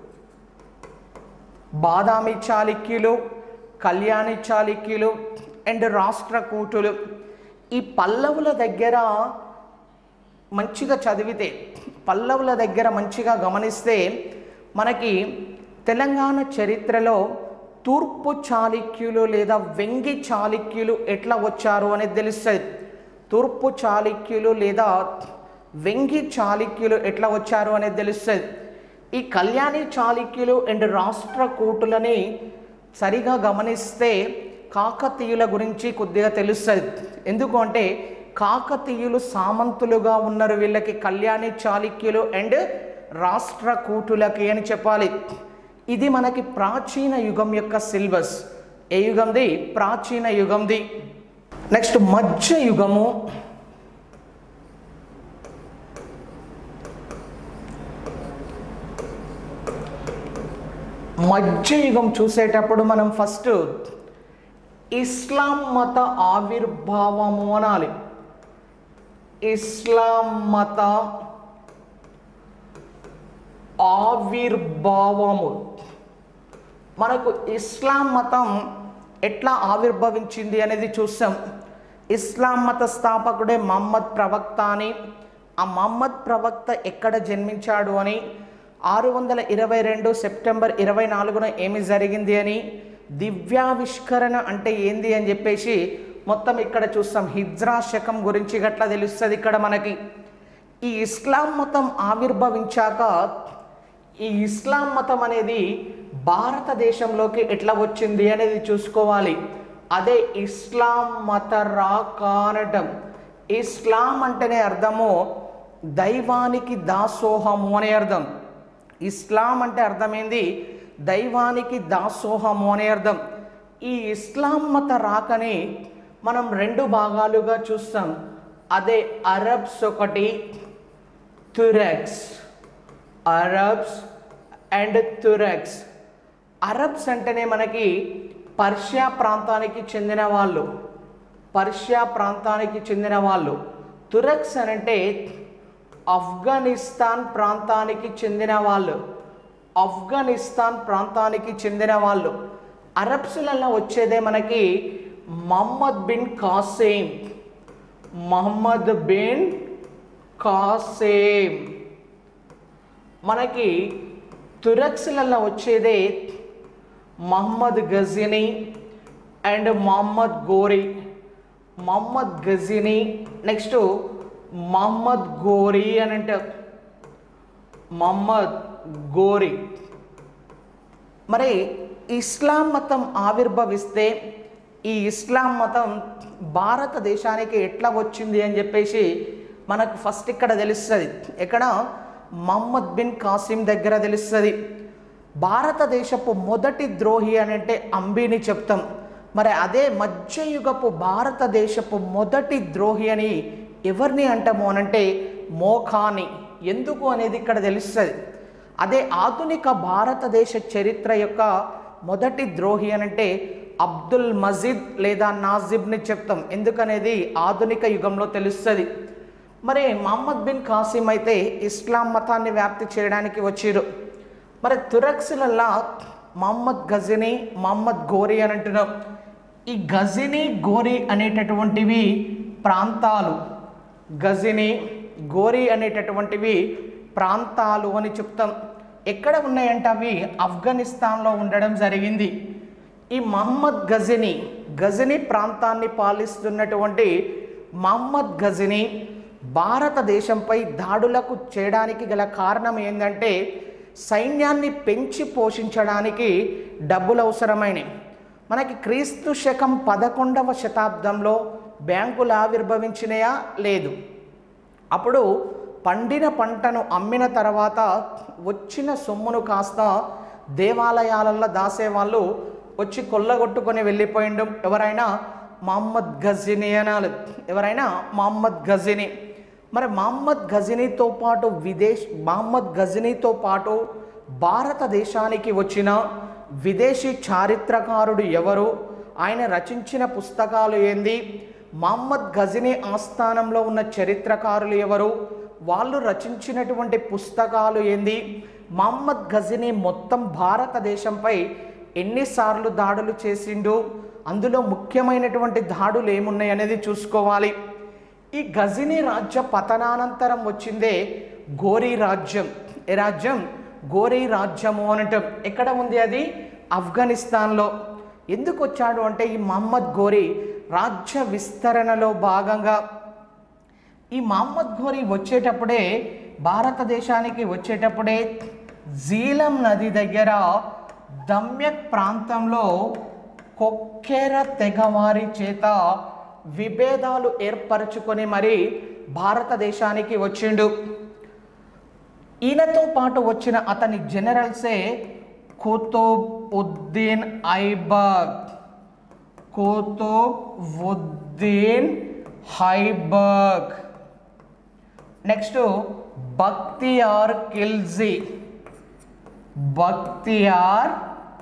A: బాదామి చాళుక్యులు కళ్యాణి చాళుక్యులు అండ్ రాష్ట్రకూటులు ఈ పల్లవుల దగ్గర మంచిగా చదివితే పల్లవుల దగ్గర మంచిగా గమనిస్తే మనకి తెలంగాణ చరిత్రలో తూర్పు చాళుక్యులు లేదా వెంగి చాళుక్యులు ఎట్లా వచ్చారు అనేది తెలుస్తుంది తూర్పు చాళుక్యులు లేదా వెంగి చాళుక్యులు ఎట్లా వచ్చారు అనేది తెలుస్తుంది ఈ కళ్యాణి చాళుక్యులు అండ్ రాష్ట్రకూటులని సరిగా గమనిస్తే కాకతీయుల గురించి కొద్దిగా తెలుస్తుంది ఎందుకు అంటే కాకతీయులు సామంతులుగా ఉన్నారు వీళ్ళకి కళ్యాణి చాళుక్యులు అండ్ రాష్ట్రకూటులకి అని చెప్పాలి ఇది మనకి ప్రాచీన యుగం యొక్క సిలబస్ ఏ యుగంది ప్రాచీన యుగంది నెక్స్ట్ మధ్య యుగము మధ్యయుగం చూసేటప్పుడు మనం ఫస్ట్ ఇస్లాం మత ఆవిర్భావము అనాలి ఇస్లాం మత ఆవిర్భావము మనకు ఇస్లాం మతం ఎట్లా ఆవిర్భవించింది అనేది చూసాం ఇస్లాం మత స్థాపకుడే మహమ్మద్ ప్రవక్త అని ఆ మహమ్మద్ ప్రవక్త ఎక్కడ జన్మించాడు అని ఆరు వందల ఇరవై రెండు సెప్టెంబర్ ఇరవై నాలుగున ఏమి జరిగింది అని దివ్యావిష్కరణ అంటే ఏంది అని చెప్పేసి మొత్తం ఇక్కడ చూస్తాం హిజ్రా శకం గురించి గట్లా తెలుస్తుంది ఇక్కడ మనకి ఈ ఇస్లాం మతం ఆవిర్భవించాక ఈ ఇస్లాం మతం అనేది భారతదేశంలోకి ఎట్లా వచ్చింది అనేది చూసుకోవాలి అదే ఇస్లాం మత రాకానటం ఇస్లాం అంటేనే అర్థము దైవానికి దాసోహము అనే అర్థం ఇస్లాం అంటే అర్థమైంది దైవానికి దాసోహము అనే అర్థం ఈ ఇస్లాం మత రాకని మనం రెండు భాగాలుగా చూస్తాం అదే అరబ్స్ ఒకటి Turks Arabs and Turks Arabs అంటేనే మనకి పర్షియా ప్రాంతానికి చెందిన వాళ్ళు పర్షియా ప్రాంతానికి చెందిన వాళ్ళు తురక్స్ అని అంటే ఆఫ్ఘనిస్తాన్ ప్రాంతానికి చెందిన వాళ్ళు ఆఫ్ఘనిస్తాన్ ప్రాంతానికి చెందిన వాళ్ళు అరబ్స్లలో వచ్చేదే మనకి మహమ్మద్ బిన్ కాసేం మహమ్మద్ బిన్ కాసేం మనకి తురక్స్లలో వచ్చేదే మహమ్మద్ గజిని అండ్ మహమ్మద్ గోరి మహమ్మద్ గజిని నెక్స్ట్ మహమ్మద్ గోరి అని అంటే మహమ్మద్ గోరి మరి ఇస్లాం మతం ఆవిర్భవిస్తే ఈ ఇస్లాం మతం భారతదేశానికి ఎట్లా వచ్చింది అని చెప్పేసి మనకు ఫస్ట్ ఇక్కడ తెలుస్తుంది ఎక్కడ మహమ్మద్ బిన్ కాసిం దగ్గర తెలుస్తుంది భారతదేశపు మొదటి ద్రోహి అని అంటే అంబిని చెప్తాం మరి అదే మధ్యయుగపు భారతదేశపు మొదటి ద్రోహి అని ఎవరిని అంటాము అనంటే మోఖాని ఎందుకు అనేది ఇక్కడ తెలుస్తుంది అదే ఆధునిక భారతదేశ చరిత్ర యొక్క మొదటి ద్రోహి అనంటే అబ్దుల్ మజీద్ లేదా నాజిబ్ని చెప్తాం ఎందుకనేది ఆధునిక యుగంలో తెలుస్తుంది మరి మహమ్మద్ బిన్ కాసిం అయితే ఇస్లాం మతాన్ని వ్యాప్తి చేయడానికి వచ్చిరు మరి తురక్స్లల్లా మహమ్మద్ గజిని మహమ్మద్ గోరి అని అంటున్నాం ఈ గజిని గోరి అనేటటువంటివి ప్రాంతాలు గజిని గోరి అనేటటువంటివి ప్రాంతాలు అని చెప్తాం ఎక్కడ ఉన్నాయంటే అవి ఆఫ్ఘనిస్తాన్లో ఉండడం జరిగింది ఈ మహమ్మద్ గజిని గజిని ప్రాంతాన్ని పాలిస్తున్నటువంటి మహమ్మద్ గజిని భారతదేశంపై దాడులకు చేయడానికి గల కారణం ఏంటంటే సైన్యాన్ని పెంచి పోషించడానికి డబ్బులు అవసరమైనవి మనకి క్రీస్తు శకం పదకొండవ శతాబ్దంలో బ్యాంకులు ఆవిర్భవించినయా లేదు అప్పుడు పండిన పంటను అమ్మిన తర్వాత వచ్చిన సొమ్మును కాస్త దేవాలయాలలో దాసేవాళ్ళు వచ్చి కొల్లగొట్టుకొని వెళ్ళిపోయిండు ఎవరైనా మహమ్మద్ గజిని అనాలి ఎవరైనా మహమ్మద్ గజిని మరి మహమ్మద్ గజినీతో పాటు విదేశ్ మహమ్మద్ గజినీతో పాటు భారతదేశానికి వచ్చిన విదేశీ చారిత్రకారుడు ఎవరు ఆయన రచించిన పుస్తకాలు ఏంది మహమ్మద్ గజినీ ఆస్థానంలో ఉన్న చరిత్రకారులు ఎవరు వాళ్ళు రచించినటువంటి పుస్తకాలు ఏంది మహమ్మద్ గజినీ మొత్తం భారతదేశంపై ఎన్నిసార్లు దాడులు చేసిండు అందులో ముఖ్యమైనటువంటి దాడులు ఏమున్నాయి అనేది చూసుకోవాలి ఈ గజినీ రాజ్య పతనానంతరం వచ్చిందే గోరీ రాజ్యం ఏ రాజ్యం గోరీ రాజ్యము అనటం ఎక్కడ ఉంది అది ఆఫ్ఘనిస్తాన్లో ఎందుకు వచ్చాడు అంటే ఈ మహమ్మద్ గోరీ రాజ్య విస్తరణలో భాగంగా ఈ మహమ్మద్ ఘోరీ వచ్చేటప్పుడే భారతదేశానికి వచ్చేటప్పుడే జీలం నది దగ్గర దమ్యక్ ప్రాంతంలో కొక్కెర తెగవారి చేత విభేదాలు ఏర్పరచుకొని మరి భారతదేశానికి వచ్చిండు ఈయనతో పాటు వచ్చిన అతని జనరల్సే కుతుబ్ ఉద్దీన్ ఐబక్ కుతుబుద్దీన్ హైబర్గ్ నెక్స్ట్ బక్తియార్ కిల్జీ బక్తియార్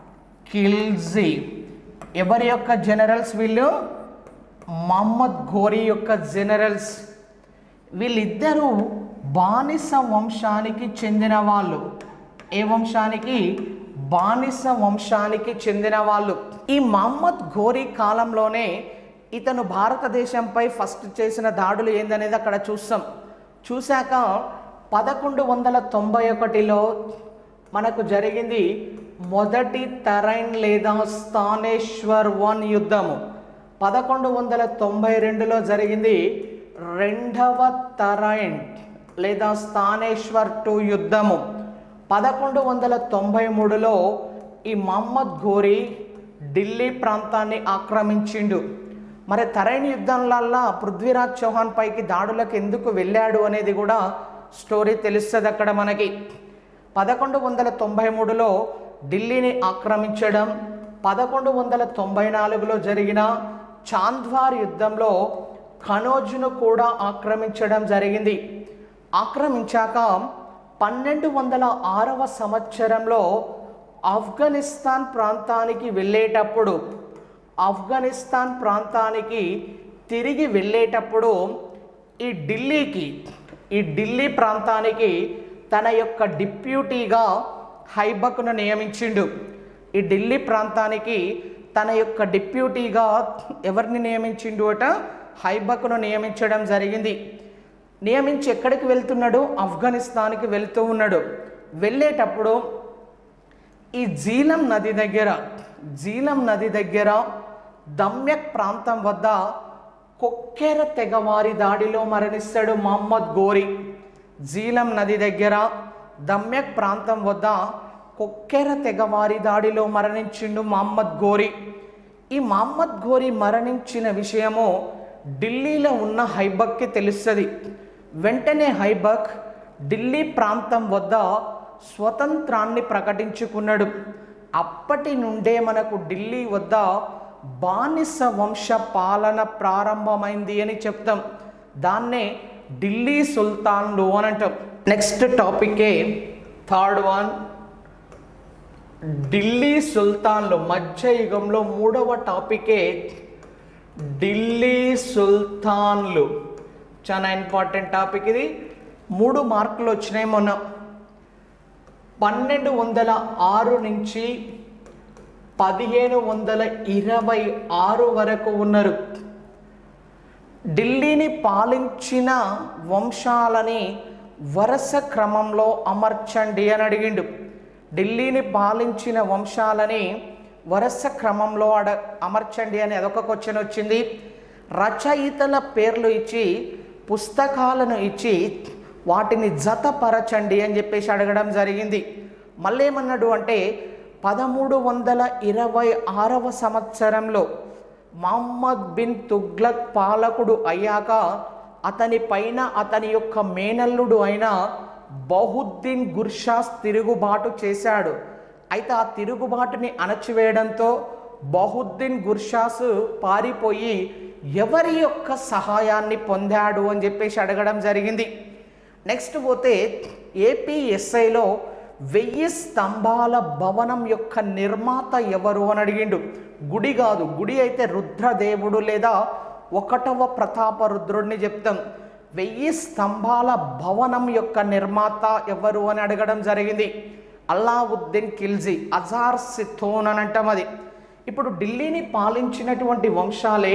A: కిల్జీ ఎవరి యొక్క జనరల్స్ వీళ్ళు మహమ్మద్ ఘోరీ యొక్క జనరల్స్ వీళ్ళిద్దరూ బానిస వంశానికి చెందిన వాళ్ళు ఏ వంశానికి బానిస వంశానికి చెందిన వాళ్ళు ఈ మహమ్మద్ ఘోరీ కాలంలోనే ఇతను భారతదేశంపై ఫస్ట్ చేసిన దాడులు ఏందనేది అక్కడ చూస్తాం చూశాక పదకొండు వందల తొంభై ఒకటిలో మనకు జరిగింది మొదటి తరైన్ లేదా స్థానేశ్వర్ వన్ యుద్ధము పదకొండు వందల తొంభై రెండులో జరిగింది రెండవ తరైన్ లేదా స్థానేశ్వర్ టూ యుద్ధము పదకొండు వందల తొంభై మూడులో ఈ మహమ్మద్ ఘోరీ ఢిల్లీ ప్రాంతాన్ని ఆక్రమించిండు మరి తరైన్ యుద్ధంలల్లా పృథ్వీరాజ్ చౌహాన్ పైకి దాడులకు ఎందుకు వెళ్ళాడు అనేది కూడా స్టోరీ తెలుస్తుంది అక్కడ మనకి పదకొండు వందల తొంభై మూడులో ఢిల్లీని ఆక్రమించడం పదకొండు వందల తొంభై నాలుగులో జరిగిన చాంద్వార్ యుద్ధంలో కనోజ్ను కూడా ఆక్రమించడం జరిగింది ఆక్రమించాక పన్నెండు వందల ఆరవ సంవత్సరంలో ఆఫ్ఘనిస్తాన్ ప్రాంతానికి వెళ్ళేటప్పుడు ఆఫ్ఘనిస్తాన్ ప్రాంతానికి తిరిగి వెళ్ళేటప్పుడు ఈ ఢిల్లీకి ఈ ఢిల్లీ ప్రాంతానికి తన యొక్క డిప్యూటీగా హైబక్ను నియమించిండు ఈ ఢిల్లీ ప్రాంతానికి తన యొక్క డిప్యూటీగా ఎవరిని నియమించిండు అట హైబక్ను నియమించడం జరిగింది నియమించి ఎక్కడికి వెళ్తున్నాడు ఆఫ్ఘనిస్తాన్కి వెళ్తూ ఉన్నాడు వెళ్ళేటప్పుడు ఈ జీలం నది దగ్గర జీలం నది దగ్గర దమ్యక్ ప్రాంతం వద్ద కొక్కెర తెగవారి దాడిలో మరణిస్తాడు మహమ్మద్ గోరి జీలం నది దగ్గర దమ్యక్ ప్రాంతం వద్ద కొక్కెర తెగవారి దాడిలో మరణించిండు మహమ్మద్ గోరి ఈ మహమ్మద్ గోరి మరణించిన విషయము ఢిల్లీలో ఉన్న హైబక్కి తెలుస్తుంది వెంటనే హైబక్ ఢిల్లీ ప్రాంతం వద్ద స్వతంత్రాన్ని ప్రకటించుకున్నాడు అప్పటి నుండే మనకు ఢిల్లీ వద్ద బానిస వంశ పాలన ప్రారంభమైంది అని చెప్తాం దాన్నే ఢిల్లీ సుల్తాన్లు అని అంటాం నెక్స్ట్ టాపికే థర్డ్ వన్ ఢిల్లీ సుల్తాన్లు మధ్యయుగంలో మూడవ టాపికే ఢిల్లీ సుల్తాన్లు చాలా ఇంపార్టెంట్ టాపిక్ ఇది మూడు మార్కులు వచ్చినాయి మొన్న పన్నెండు వందల ఆరు నుంచి పదిహేను వందల ఇరవై ఆరు వరకు ఉన్నారు ఢిల్లీని పాలించిన వంశాలని వరుస క్రమంలో అమర్చండి అని అడిగిండు ఢిల్లీని పాలించిన వంశాలని వరుస క్రమంలో అడ అమర్చండి అని అదొక క్వశ్చన్ వచ్చింది రచయితల పేర్లు ఇచ్చి పుస్తకాలను ఇచ్చి వాటిని జతపరచండి అని చెప్పేసి అడగడం జరిగింది మళ్ళీ ఏమన్నాడు అంటే పదమూడు వందల ఇరవై ఆరవ సంవత్సరంలో మహమ్మద్ బిన్ తుగ్లక్ పాలకుడు అయ్యాక అతని పైన అతని యొక్క మేనల్లుడు అయిన బహుద్దీన్ గుర్షాస్ తిరుగుబాటు చేశాడు అయితే ఆ తిరుగుబాటుని అణచివేయడంతో బహుద్దీన్ గుర్షాస్ పారిపోయి ఎవరి యొక్క సహాయాన్ని పొందాడు అని చెప్పేసి అడగడం జరిగింది నెక్స్ట్ పోతే ఏపీఎస్ఐలో వెయ్యి స్తంభాల భవనం యొక్క నిర్మాత ఎవరు అని అడిగిండు గుడి కాదు గుడి అయితే రుద్రదేవుడు లేదా ఒకటవ ప్రతాప రుద్రుడిని చెప్తాం వెయ్యి స్తంభాల భవనం యొక్క నిర్మాత ఎవరు అని అడగడం జరిగింది అల్లావుద్దీన్ ఖిల్జీ అజార్ సిథోన్ అని అంటాం అది ఇప్పుడు ఢిల్లీని పాలించినటువంటి వంశాలే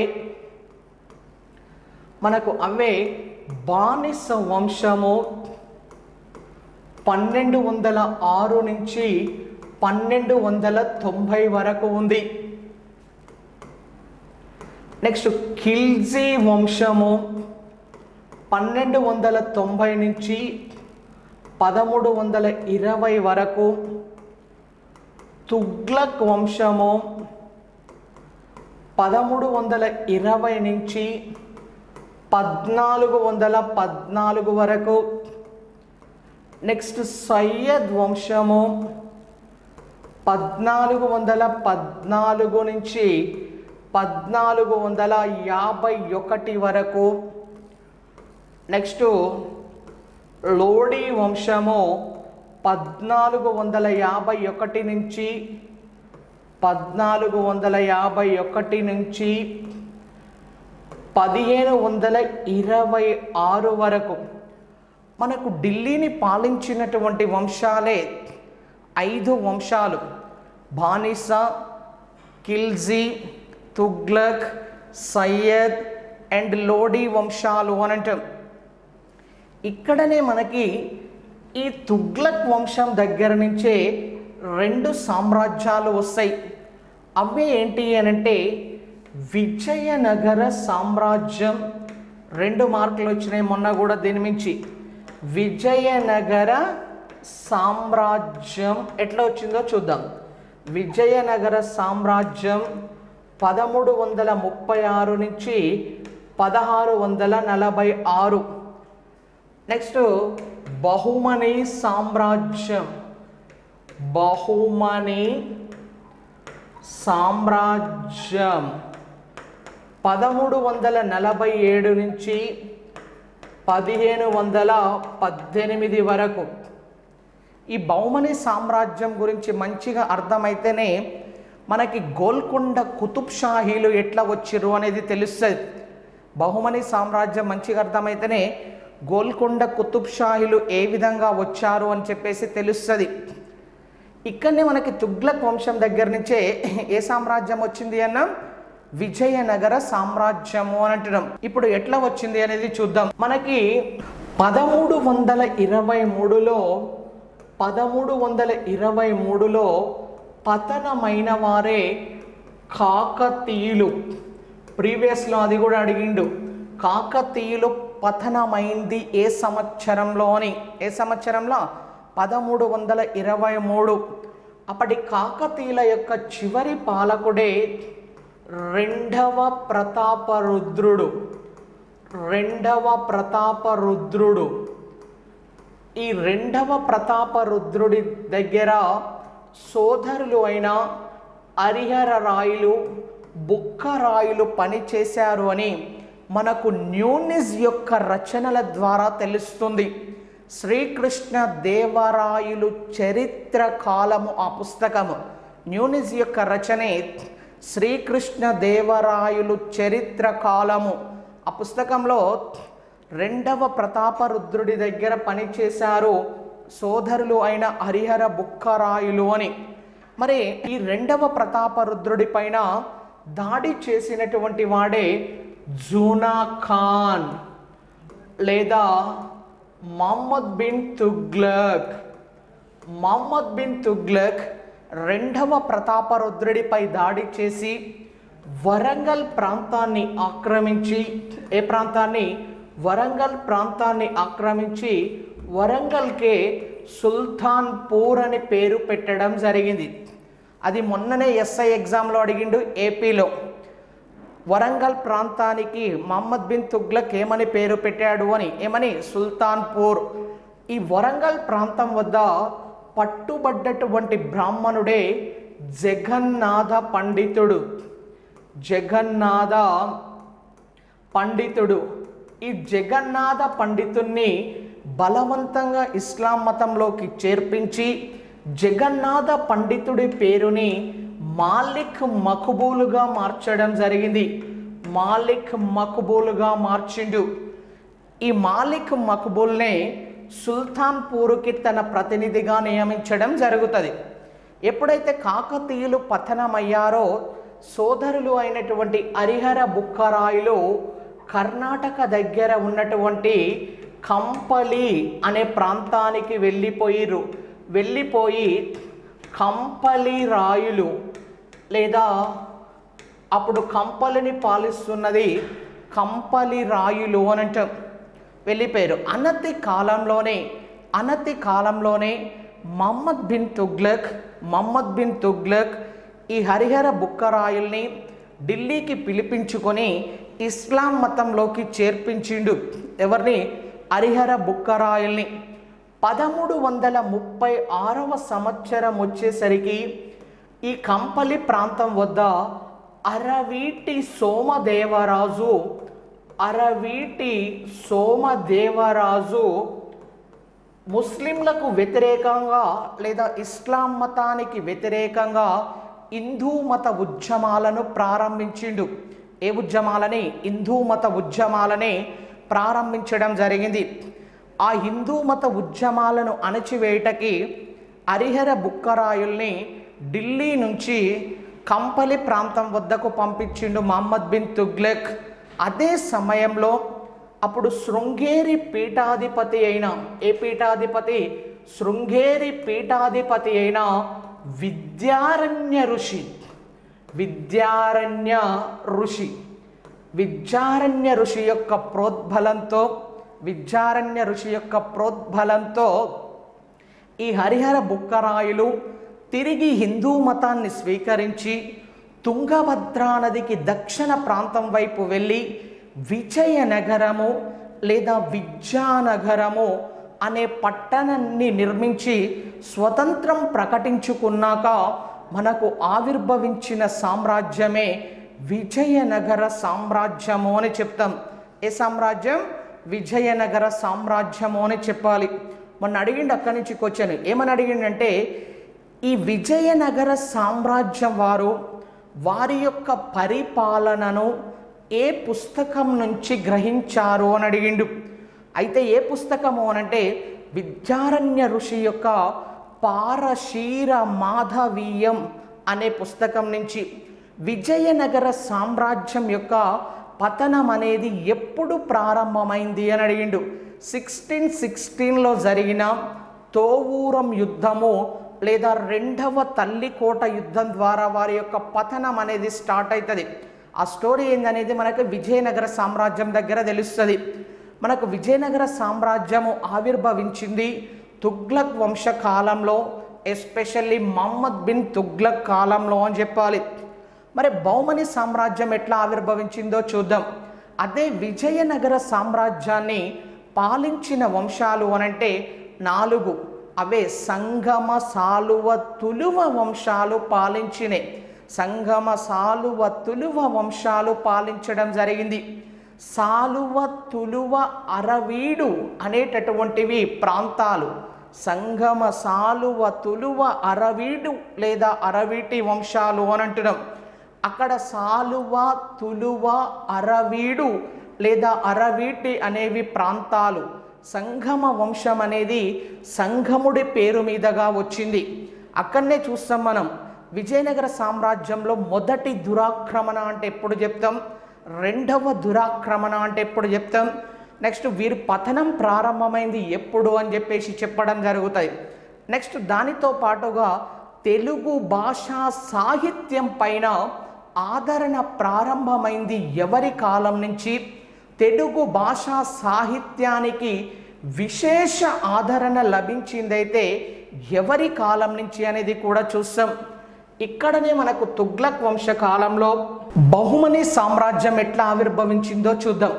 A: మనకు అవే బానిస వంశము పన్నెండు వందల ఆరు నుంచి పన్నెండు వందల తొంభై వరకు ఉంది నెక్స్ట్ ఖిల్జీ వంశము పన్నెండు వందల తొంభై నుంచి పదమూడు వందల ఇరవై వరకు తుగ్లక్ వంశము పదమూడు వందల ఇరవై నుంచి పద్నాలుగు వందల పద్నాలుగు వరకు నెక్స్ట్ సయ్యద్ వంశము పద్నాలుగు వందల పద్నాలుగు నుంచి పద్నాలుగు వందల యాభై ఒకటి వరకు నెక్స్ట్ లోడీ వంశము పద్నాలుగు వందల యాభై ఒకటి నుంచి పద్నాలుగు వందల యాభై ఒకటి నుంచి పదిహేను వందల ఇరవై ఆరు వరకు మనకు ఢిల్లీని పాలించినటువంటి వంశాలే ఐదు వంశాలు బానిస కిల్జీ తుగ్లక్ సయ్యద్ అండ్ లోడీ వంశాలు అని అంటాం ఇక్కడనే మనకి ఈ తుగ్లక్ వంశం దగ్గర నుంచే రెండు సామ్రాజ్యాలు వస్తాయి అవి ఏంటి అని అంటే విజయనగర సామ్రాజ్యం రెండు మార్కులు వచ్చినాయి మొన్న కూడా దీని మించి విజయనగర సామ్రాజ్యం ఎట్లా వచ్చిందో చూద్దాం విజయనగర సామ్రాజ్యం పదమూడు వందల ముప్పై ఆరు నుంచి పదహారు వందల నలభై ఆరు నెక్స్ట్ బహుమని సామ్రాజ్యం బహుమని సామ్రాజ్యం పదమూడు వందల నలభై ఏడు నుంచి పదిహేను వందల పద్దెనిమిది వరకు ఈ బహుమని సామ్రాజ్యం గురించి మంచిగా అర్థమైతేనే మనకి గోల్కొండ కుతుబ్ షాహీలు ఎట్లా వచ్చిర్రు అనేది తెలుస్తుంది బహుమని సామ్రాజ్యం మంచిగా అర్థమైతేనే గోల్కొండ కుతుబ్ షాహీలు ఏ విధంగా వచ్చారు అని చెప్పేసి తెలుస్తుంది ఇక్కడనే మనకి తుగ్లక్ వంశం దగ్గర నుంచే ఏ సామ్రాజ్యం వచ్చింది అన్న విజయనగర సామ్రాజ్యము అని అంటున్నాం ఇప్పుడు ఎట్లా వచ్చింది అనేది చూద్దాం మనకి పదమూడు వందల ఇరవై మూడులో పదమూడు వందల ఇరవై మూడులో పతనమైన వారే కాకతీయులు ప్రీవియస్లో అది కూడా అడిగిండు కాకతీయులు పతనమైంది ఏ సంవత్సరంలో అని ఏ సంవత్సరంలో పదమూడు వందల ఇరవై మూడు అప్పటి కాకతీయుల యొక్క చివరి పాలకుడే రెండవ ప్రతాపరుద్రుడు రెండవ ప్రతాపరుద్రుడు ఈ రెండవ ప్రతాపరుద్రుడి దగ్గర సోదరులు అయిన హరిహర రాయులు బుక్క రాయులు పనిచేశారు అని మనకు న్యూనిస్ యొక్క రచనల ద్వారా తెలుస్తుంది శ్రీకృష్ణ దేవరాయులు చరిత్ర కాలము ఆ పుస్తకము న్యూనిస్ యొక్క రచనే శ్రీకృష్ణ దేవరాయులు చరిత్ర కాలము ఆ పుస్తకంలో రెండవ ప్రతాపరుద్రుడి దగ్గర పనిచేశారు సోదరులు అయిన హరిహర బుక్కరాయులు అని మరి ఈ రెండవ ప్రతాపరుద్రుడి పైన దాడి చేసినటువంటి వాడే జూనా ఖాన్ లేదా మహమ్మద్ బిన్ తుగ్లక్ మహమ్మద్ బిన్ తుగ్లక్ రెండవ ప్రతాపరుద్రుడిపై దాడి చేసి వరంగల్ ప్రాంతాన్ని ఆక్రమించి ఏ ప్రాంతాన్ని వరంగల్ ప్రాంతాన్ని ఆక్రమించి వరంగల్కే సుల్తాన్పూర్ అని పేరు పెట్టడం జరిగింది అది మొన్ననే ఎస్ఐ ఎగ్జామ్లో అడిగిండు ఏపీలో వరంగల్ ప్రాంతానికి మహమ్మద్ బిన్ తుగ్లక్ ఏమని పేరు పెట్టాడు అని ఏమని సుల్తాన్పూర్ ఈ వరంగల్ ప్రాంతం వద్ద పట్టుబడ్డటువంటి బ్రాహ్మణుడే జగన్నాథ పండితుడు జగన్నాథ పండితుడు ఈ జగన్నాథ పండితుణ్ణి బలవంతంగా ఇస్లాం మతంలోకి చేర్పించి జగన్నాథ పండితుడి పేరుని మాలిక్ మక్బూలుగా మార్చడం జరిగింది మాలిక్ మక్బూలుగా మార్చిండు ఈ మాలిక్ మక్బూల్నే సుల్తాన్పూర్కి తన ప్రతినిధిగా నియమించడం జరుగుతుంది ఎప్పుడైతే కాకతీయులు పతనమయ్యారో సోదరులు అయినటువంటి హరిహర బుక్కరాయులు కర్ణాటక దగ్గర ఉన్నటువంటి కంపలి అనే ప్రాంతానికి వెళ్ళిపోయిర్రు వెళ్ళిపోయి కంపలి రాయులు లేదా అప్పుడు కంపలిని పాలిస్తున్నది కంపలి రాయులు అని అంటాం వెళ్ళిపోయారు అనతి కాలంలోనే అనతి కాలంలోనే మహమ్మద్ బిన్ తుగ్లక్ మహమ్మద్ బిన్ తుగ్లక్ ఈ హరిహర బుక్కరాయుల్ని ఢిల్లీకి పిలిపించుకొని ఇస్లాం మతంలోకి చేర్పించిండు ఎవరిని హరిహర బుక్కరాయుల్ని పదమూడు వందల ముప్పై ఆరవ సంవత్సరం వచ్చేసరికి ఈ కంపలి ప్రాంతం వద్ద అరవీటి సోమదేవరాజు అరవీటి సోమదేవరాజు ముస్లింలకు వ్యతిరేకంగా లేదా ఇస్లాం మతానికి వ్యతిరేకంగా హిందూ మత ఉద్యమాలను ప్రారంభించిండు ఏ ఉద్యమాలని హిందూ మత ఉద్యమాలని ప్రారంభించడం జరిగింది ఆ హిందూ మత ఉద్యమాలను అణచివేయటకి హరిహర బుక్కరాయుల్ని ఢిల్లీ నుంచి కంపలి ప్రాంతం వద్దకు పంపించిండు మహమ్మద్ బిన్ తుగ్లక్ అదే సమయంలో అప్పుడు శృంగేరి పీఠాధిపతి అయిన ఏ పీఠాధిపతి శృంగేరి పీఠాధిపతి అయిన విద్యారణ్య ఋషి విద్యారణ్య ఋషి విద్యారణ్య ఋషి యొక్క ప్రోద్బలంతో విద్యారణ్య ఋషి యొక్క ప్రోద్బలంతో ఈ హరిహర బుక్కరాయులు తిరిగి హిందూ మతాన్ని స్వీకరించి తుంగభద్రా నదికి దక్షిణ ప్రాంతం వైపు వెళ్ళి విజయనగరము లేదా విద్యానగరము అనే పట్టణాన్ని నిర్మించి స్వతంత్రం ప్రకటించుకున్నాక మనకు ఆవిర్భవించిన సామ్రాజ్యమే విజయనగర సామ్రాజ్యము అని చెప్తాం ఏ సామ్రాజ్యం విజయనగర సామ్రాజ్యము అని చెప్పాలి మొన్న అడిగిండు అక్కడి నుంచి క్వశ్చన్ ఏమని అడిగిండంటే ఈ విజయనగర సామ్రాజ్యం వారు వారి యొక్క పరిపాలనను ఏ పుస్తకం నుంచి గ్రహించారు అని అడిగిండు అయితే ఏ పుస్తకము అనంటే విద్యారణ్య ఋషి యొక్క పారశీర మాధవీయం అనే పుస్తకం నుంచి విజయనగర సామ్రాజ్యం యొక్క పతనం అనేది ఎప్పుడు ప్రారంభమైంది అని అడిగిండు సిక్స్టీన్ సిక్స్టీన్లో జరిగిన తోవూరం యుద్ధము లేదా రెండవ తల్లికోట యుద్ధం ద్వారా వారి యొక్క పతనం అనేది స్టార్ట్ అవుతుంది ఆ స్టోరీ ఏందనేది మనకు విజయనగర సామ్రాజ్యం దగ్గర తెలుస్తుంది మనకు విజయనగర సామ్రాజ్యము ఆవిర్భవించింది తుగ్లక్ వంశ కాలంలో ఎస్పెషల్లీ మహమ్మద్ బిన్ తుగ్లక్ కాలంలో అని చెప్పాలి మరి బహుమని సామ్రాజ్యం ఎట్లా ఆవిర్భవించిందో చూద్దాం అదే విజయనగర సామ్రాజ్యాన్ని పాలించిన వంశాలు అనంటే నాలుగు అవే సంగమ సాలువ తులువ వంశాలు పాలించినాయి సంగమ సాలువ తులువ వంశాలు పాలించడం జరిగింది సాలువ తులువ అరవీడు అనేటటువంటివి ప్రాంతాలు సంగమ సాలువ తులువ అరవీడు లేదా అరవీటి వంశాలు అని అంటున్నాం అక్కడ సాలువ తులువ అరవీడు లేదా అరవీటి అనేవి ప్రాంతాలు సంగమ వంశం అనేది సంగముడి పేరు మీదుగా వచ్చింది అక్కడనే చూస్తాం మనం విజయనగర సామ్రాజ్యంలో మొదటి దురాక్రమణ అంటే ఎప్పుడు చెప్తాం రెండవ దురాక్రమణ అంటే ఎప్పుడు చెప్తాం నెక్స్ట్ వీరి పతనం ప్రారంభమైంది ఎప్పుడు అని చెప్పేసి చెప్పడం జరుగుతుంది నెక్స్ట్ దానితో పాటుగా తెలుగు భాషా సాహిత్యం పైన ఆదరణ ప్రారంభమైంది ఎవరి కాలం నుంచి తెలుగు భాషా సాహిత్యానికి విశేష ఆదరణ లభించిందైతే ఎవరి కాలం నుంచి అనేది కూడా చూస్తాం ఇక్కడనే మనకు తుగ్లక్ వంశ కాలంలో బహుమని సామ్రాజ్యం ఎట్లా ఆవిర్భవించిందో చూద్దాం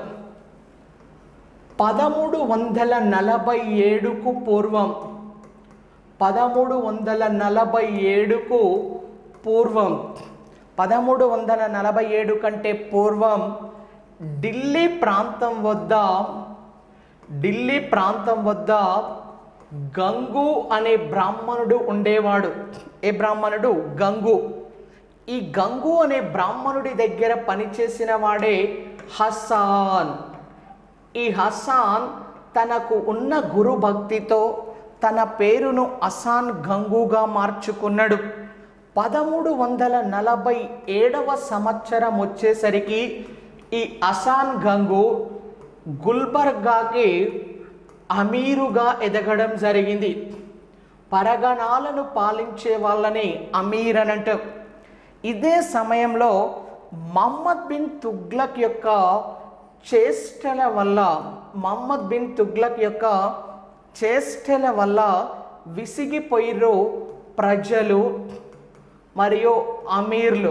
A: పదమూడు వందల నలభై ఏడుకు పూర్వం పదమూడు వందల నలభై ఏడుకు పూర్వం పదమూడు వందల నలభై ఏడు కంటే పూర్వం ఢిల్లీ ప్రాంతం వద్ద ఢిల్లీ ప్రాంతం వద్ద గంగు అనే బ్రాహ్మణుడు ఉండేవాడు ఏ బ్రాహ్మణుడు గంగు ఈ గంగు అనే బ్రాహ్మణుడి దగ్గర పనిచేసిన వాడే హసాన్ ఈ హసాన్ తనకు ఉన్న గురు భక్తితో తన పేరును అసాన్ గంగుగా మార్చుకున్నాడు పదమూడు వందల నలభై ఏడవ సంవత్సరం వచ్చేసరికి ఈ అసాన్ గంగు గుల్బర్గాకి అమీరుగా ఎదగడం జరిగింది పరగణాలను పాలించే వాళ్ళని అమీర్ అని అంటాం ఇదే సమయంలో మహమ్మద్ బిన్ తుగ్లక్ యొక్క చేష్టల వల్ల మహమ్మద్ బిన్ తుగ్లక్ యొక్క చేష్టల వల్ల విసిగిపోయిర్రు ప్రజలు మరియు అమీర్లు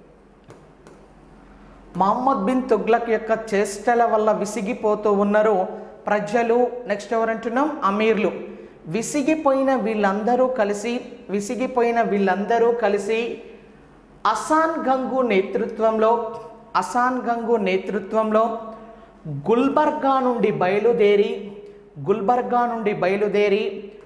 A: మహమ్మద్ బిన్ తుగ్లక్ యొక్క చేష్టల వల్ల విసిగిపోతూ ఉన్నారు ప్రజలు నెక్స్ట్ ఎవరంటున్నాం అమీర్లు విసిగిపోయిన వీళ్ళందరూ కలిసి విసిగిపోయిన వీళ్ళందరూ కలిసి అసాన్ గంగు నేతృత్వంలో అసాన్ గంగు నేతృత్వంలో గుల్బర్గా నుండి బయలుదేరి గుల్బర్గా నుండి బయలుదేరి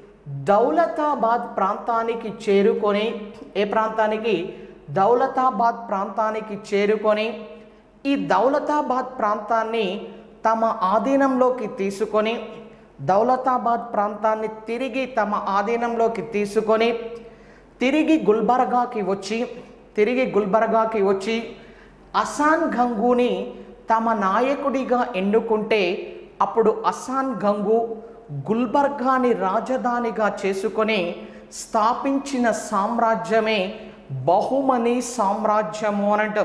A: దౌలతాబాద్ ప్రాంతానికి చేరుకొని ఏ ప్రాంతానికి దౌలతాబాద్ ప్రాంతానికి చేరుకొని ఈ దౌలతాబాద్ ప్రాంతాన్ని తమ ఆధీనంలోకి తీసుకొని దౌలతాబాద్ ప్రాంతాన్ని తిరిగి తమ ఆధీనంలోకి తీసుకొని తిరిగి గుల్బర్గాకి వచ్చి తిరిగి గుల్బర్గాకి వచ్చి అసాన్ గంగూని తమ నాయకుడిగా ఎన్నుకుంటే అప్పుడు అసాన్ గంగు గుల్బర్గాని రాజధానిగా చేసుకొని స్థాపించిన సామ్రాజ్యమే బహుమని సామ్రాజ్యము అని అంటాం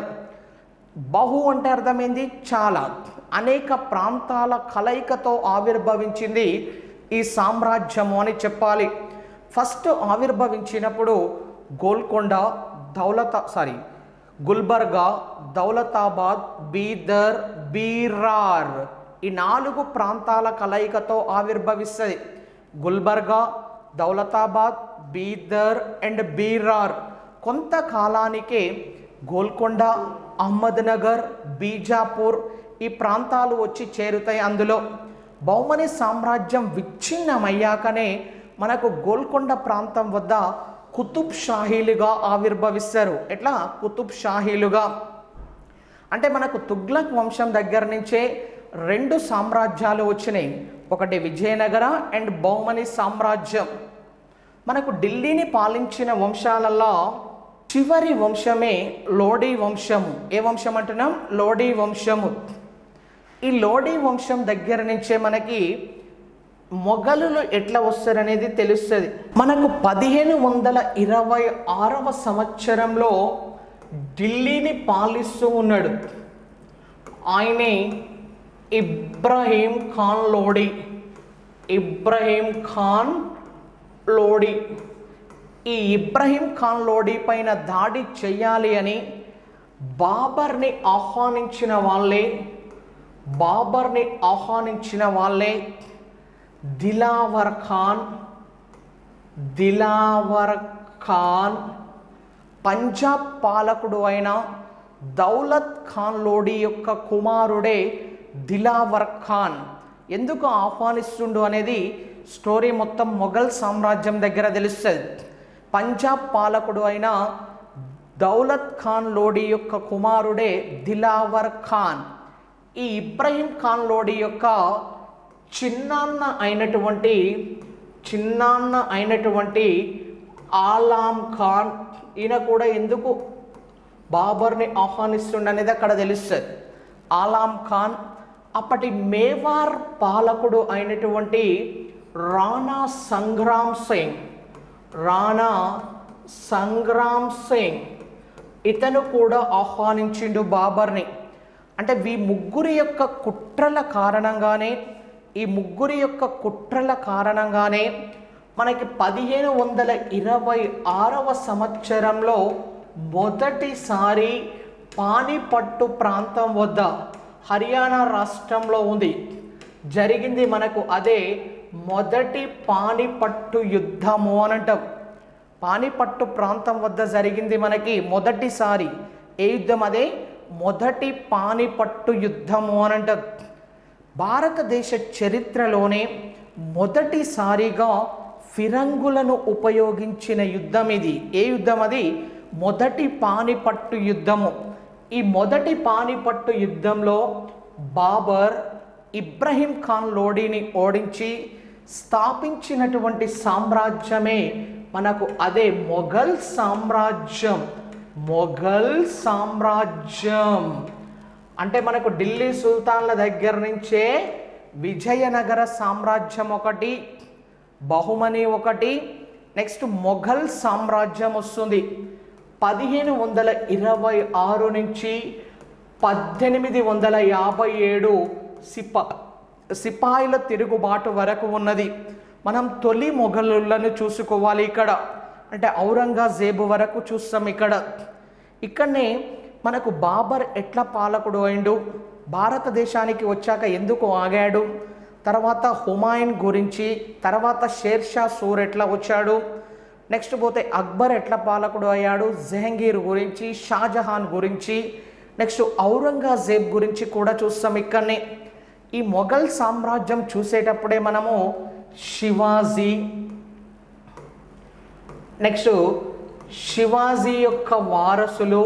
A: బహు అంటే అర్థమైంది చాలా అనేక ప్రాంతాల కలయికతో ఆవిర్భవించింది ఈ సామ్రాజ్యము అని చెప్పాలి ఫస్ట్ ఆవిర్భవించినప్పుడు గోల్కొండ దౌలత సారీ గుల్బర్గా దౌలతాబాద్ బీదర్ బీరార్ ఈ నాలుగు ప్రాంతాల కలయికతో ఆవిర్భవిస్తుంది గుల్బర్గా దౌలతాబాద్ బీదర్ అండ్ బీరార్ కొంతకాలానికే గోల్కొండ అహ్మద్నగర్ బీజాపూర్ ఈ ప్రాంతాలు వచ్చి చేరుతాయి అందులో బహుమని సామ్రాజ్యం విచ్ఛిన్నమయ్యాకనే మనకు గోల్కొండ ప్రాంతం వద్ద కుతుబ్ షాహీలుగా ఆవిర్భవిస్తారు ఎట్లా కుతుబ్ షాహీలుగా అంటే మనకు తుగ్లక్ వంశం దగ్గర నుంచే రెండు సామ్రాజ్యాలు వచ్చినాయి ఒకటి విజయనగర అండ్ బహుమని సామ్రాజ్యం మనకు ఢిల్లీని పాలించిన వంశాలలో చివరి వంశమే లోడీ వంశము ఏ వంశం అంటున్నాం లోడీ వంశము ఈ లోడీ వంశం దగ్గర నుంచే మనకి మొఘలులు ఎట్లా వస్తారనేది తెలుస్తుంది మనకు పదిహేను వందల ఇరవై ఆరవ సంవత్సరంలో ఢిల్లీని పాలిస్తూ ఉన్నాడు ఆయనే ఇబ్రహీం ఖాన్ లోడి ఇబ్రహీం ఖాన్ లోడి ఈ ఇబ్రహీం ఖాన్ లోడి పైన దాడి చెయ్యాలి అని బాబర్ని ఆహ్వానించిన వాళ్ళే బాబర్ని ఆహ్వానించిన వాళ్ళే దిలావర్ ఖాన్ దిలావర్ ఖాన్ పంజాబ్ పాలకుడు అయిన దౌలత్ ఖాన్ లోడి యొక్క కుమారుడే దిలావర్ ఖాన్ ఎందుకు ఆహ్వానిస్తుండు అనేది స్టోరీ మొత్తం మొఘల్ సామ్రాజ్యం దగ్గర తెలుస్తుంది పంజాబ్ పాలకుడు అయిన దౌలత్ ఖాన్ లోడి యొక్క కుమారుడే దిలావర్ ఖాన్ ఈ ఇబ్రహీం ఖాన్ లోడి యొక్క చిన్నాన్న అయినటువంటి చిన్నాన్న అయినటువంటి ఆలాం ఖాన్ ఈయన కూడా ఎందుకు బాబర్ని ఆహ్వానిస్తుండనేది అక్కడ తెలుస్తుంది ఆలాం ఖాన్ అప్పటి మేవార్ పాలకుడు అయినటువంటి రాణా సంగ్రామ్ సింగ్ రాణా సంగ్రామ్ సింగ్ ఇతను కూడా ఆహ్వానించిండు బాబర్ని అంటే ఈ ముగ్గురి యొక్క కుట్రల కారణంగానే ఈ ముగ్గురి యొక్క కుట్రల కారణంగానే మనకి పదిహేను వందల ఇరవై ఆరవ సంవత్సరంలో మొదటిసారి పానిపట్టు ప్రాంతం వద్ద హర్యానా రాష్ట్రంలో ఉంది జరిగింది మనకు అదే మొదటి పానిపట్టు యుద్ధము అని అంటాం పానిపట్టు ప్రాంతం వద్ద జరిగింది మనకి మొదటిసారి ఏ యుద్ధం అదే మొదటి పానిపట్టు యుద్ధము అని అంటారు భారతదేశ చరిత్రలోనే మొదటిసారిగా ఫిరంగులను ఉపయోగించిన యుద్ధం ఇది ఏ యుద్ధం అది మొదటి పానిపట్టు యుద్ధము ఈ మొదటి పానిపట్టు యుద్ధంలో బాబర్ ఇబ్రహీం ఖాన్ లోడీని ఓడించి స్థాపించినటువంటి సామ్రాజ్యమే మనకు అదే మొఘల్ సామ్రాజ్యం మొఘల్ సామ్రాజ్యం అంటే మనకు ఢిల్లీ సుల్తాన్ల దగ్గర నుంచే విజయనగర సామ్రాజ్యం ఒకటి బహుమని ఒకటి నెక్స్ట్ మొఘల్ సామ్రాజ్యం వస్తుంది పదిహేను వందల ఇరవై ఆరు నుంచి పద్దెనిమిది వందల యాభై ఏడు సిపా సిపాయిల తిరుగుబాటు వరకు ఉన్నది మనం తొలి మొఘలులను చూసుకోవాలి ఇక్కడ అంటే ఔరంగజేబు వరకు చూస్తాం ఇక్కడ ఇక్కడనే మనకు బాబర్ ఎట్లా పాలకుడు అయిండు భారతదేశానికి వచ్చాక ఎందుకు ఆగాడు తర్వాత హుమాయూన్ గురించి తర్వాత షేర్షా సూర్ ఎట్లా వచ్చాడు నెక్స్ట్ పోతే అక్బర్ ఎట్లా పాలకుడు అయ్యాడు జహంగీర్ గురించి షాజహాన్ గురించి నెక్స్ట్ ఔరంగజేబ్ గురించి కూడా చూస్తాం ఇక్కడనే ఈ మొఘల్ సామ్రాజ్యం చూసేటప్పుడే మనము శివాజీ నెక్స్ట్ శివాజీ యొక్క వారసులు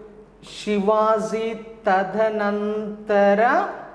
A: శివాజీ తదనంతర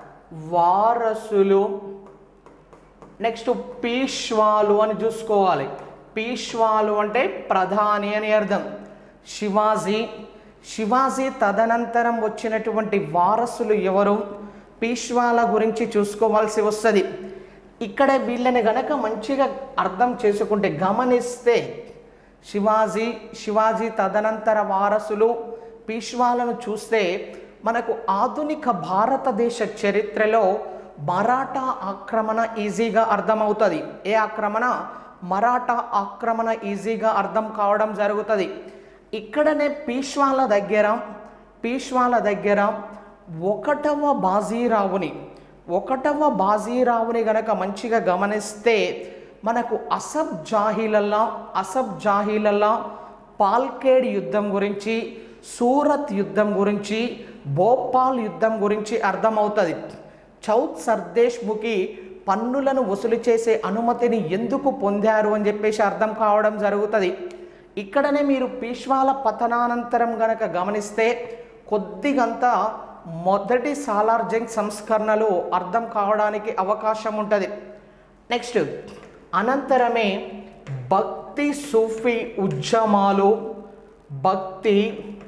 A: వారసులు నెక్స్ట్ పీష్వాలు అని చూసుకోవాలి పీష్వాలు అంటే ప్రధాని అని అర్థం శివాజీ శివాజీ తదనంతరం వచ్చినటువంటి వారసులు ఎవరు పీష్వాల గురించి చూసుకోవాల్సి వస్తుంది ఇక్కడ వీళ్ళని గనక మంచిగా అర్థం చేసుకుంటే గమనిస్తే శివాజీ శివాజీ తదనంతర వారసులు పీష్వాలను చూస్తే మనకు ఆధునిక భారతదేశ చరిత్రలో మరాఠా ఆక్రమణ ఈజీగా అర్థమవుతుంది ఏ ఆక్రమణ మరాఠా ఆక్రమణ ఈజీగా అర్థం కావడం జరుగుతుంది ఇక్కడనే పీష్వాల దగ్గర పీష్వాల దగ్గర ఒకటవ బాజీరావుని ఒకటవ బాజీరావుని గనక మంచిగా గమనిస్తే మనకు అసబ్ జాహీలల్లా అసబ్ జాహీలల్లా పాల్కేడ్ యుద్ధం గురించి సూరత్ యుద్ధం గురించి భోపాల్ యుద్ధం గురించి అర్థమవుతుంది చౌత్ సర్దేశ్ ముఖి పన్నులను వసూలు చేసే అనుమతిని ఎందుకు పొందారు అని చెప్పేసి అర్థం కావడం జరుగుతుంది ఇక్కడనే మీరు పీష్వాల పతనానంతరం గనక గమనిస్తే కొద్దిగంతా మొదటి సాలార్ జంగ్ సంస్కరణలు అర్థం కావడానికి అవకాశం ఉంటుంది నెక్స్ట్ అనంతరమే భక్తి సూఫీ ఉద్యమాలు భక్తి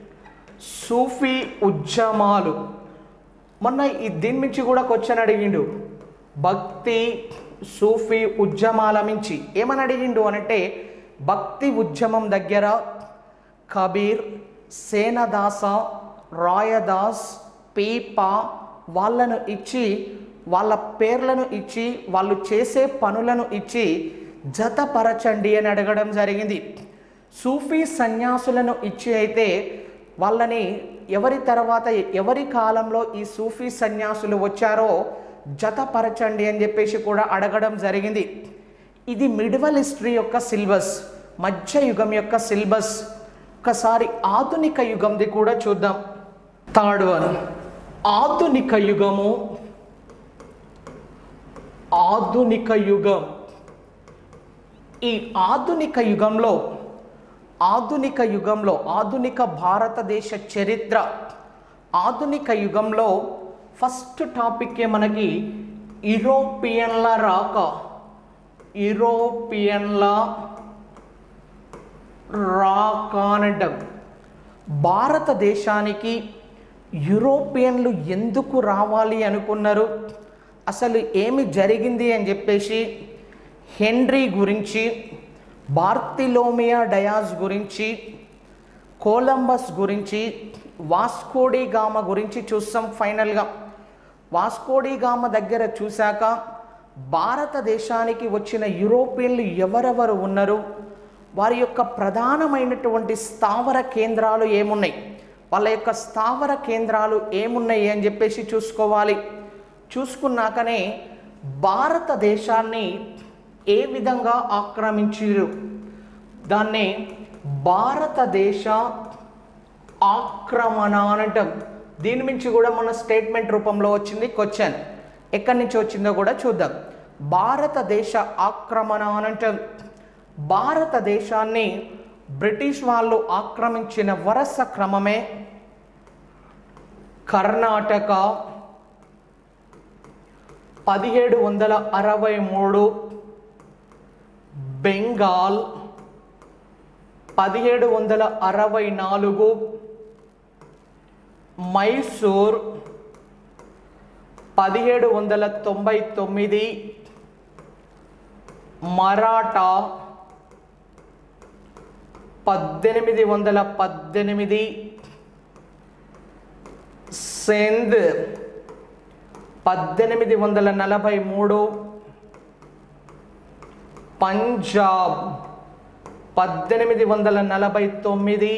A: సూఫీ ఉద్యమాలు మొన్న ఈ దీని నుంచి కూడా క్వశ్చన్ అడిగిండు భక్తి సూఫీ ఉద్యమాల మించి ఏమని అడిగిండు అనంటే భక్తి ఉద్యమం దగ్గర కబీర్ సేనదాస రాయదాస్ పీప వాళ్ళను ఇచ్చి వాళ్ళ పేర్లను ఇచ్చి వాళ్ళు చేసే పనులను ఇచ్చి జతపరచండి అని అడగడం జరిగింది సూఫీ సన్యాసులను ఇచ్చి అయితే వాళ్ళని ఎవరి తర్వాత ఎవరి కాలంలో ఈ సూఫీ సన్యాసులు వచ్చారో జతపరచండి అని చెప్పేసి కూడా అడగడం జరిగింది ఇది మిడివల్ హిస్టరీ యొక్క సిలబస్ మధ్య యుగం యొక్క సిలబస్ ఒకసారి ఆధునిక యుగంది కూడా చూద్దాం థర్డ్ వన్ ఆధునిక యుగము ఆధునిక యుగం ఈ ఆధునిక యుగంలో ఆధునిక యుగంలో ఆధునిక భారతదేశ చరిత్ర ఆధునిక యుగంలో ఫస్ట్ టాపిక్కే మనకి యూరోపియన్ల రాక యూరోపియన్ల రాక అని అంటాం భారతదేశానికి యూరోపియన్లు ఎందుకు రావాలి అనుకున్నారు అసలు ఏమి జరిగింది అని చెప్పేసి హెన్రీ గురించి బార్తిలోమియా డయాస్ గురించి కొలంబస్ గురించి వాస్కోడి గామ గురించి చూస్తాం ఫైనల్గా వాస్కోడి గామ దగ్గర చూశాక భారతదేశానికి వచ్చిన యూరోపియన్లు ఎవరెవరు ఉన్నారు వారి యొక్క ప్రధానమైనటువంటి స్థావర కేంద్రాలు ఏమున్నాయి వాళ్ళ యొక్క స్థావర కేంద్రాలు ఏమున్నాయి అని చెప్పేసి చూసుకోవాలి చూసుకున్నాకనే భారతదేశాన్ని ఏ విధంగా ఆక్రమించారు దాన్ని భారతదేశ ఆక్రమణ అని అంటాం దీని నుంచి కూడా మన స్టేట్మెంట్ రూపంలో వచ్చింది క్వశ్చన్ ఎక్కడి నుంచి వచ్చిందో కూడా చూద్దాం భారతదేశ ఆక్రమణ అని అంటాం భారతదేశాన్ని బ్రిటిష్ వాళ్ళు ఆక్రమించిన వరుస క్రమమే కర్ణాటక పదిహేడు వందల అరవై మూడు బెంగాల్ పదిహేడు వందల అరవై నాలుగు మైసూర్ పదిహేడు వందల తొంభై తొమ్మిది మరాఠా పద్దెనిమిది వందల పద్దెనిమిది సింధ్ పద్దెనిమిది వందల నలభై మూడు పంజాబ్ పద్దెనిమిది వందల నలభై తొమ్మిది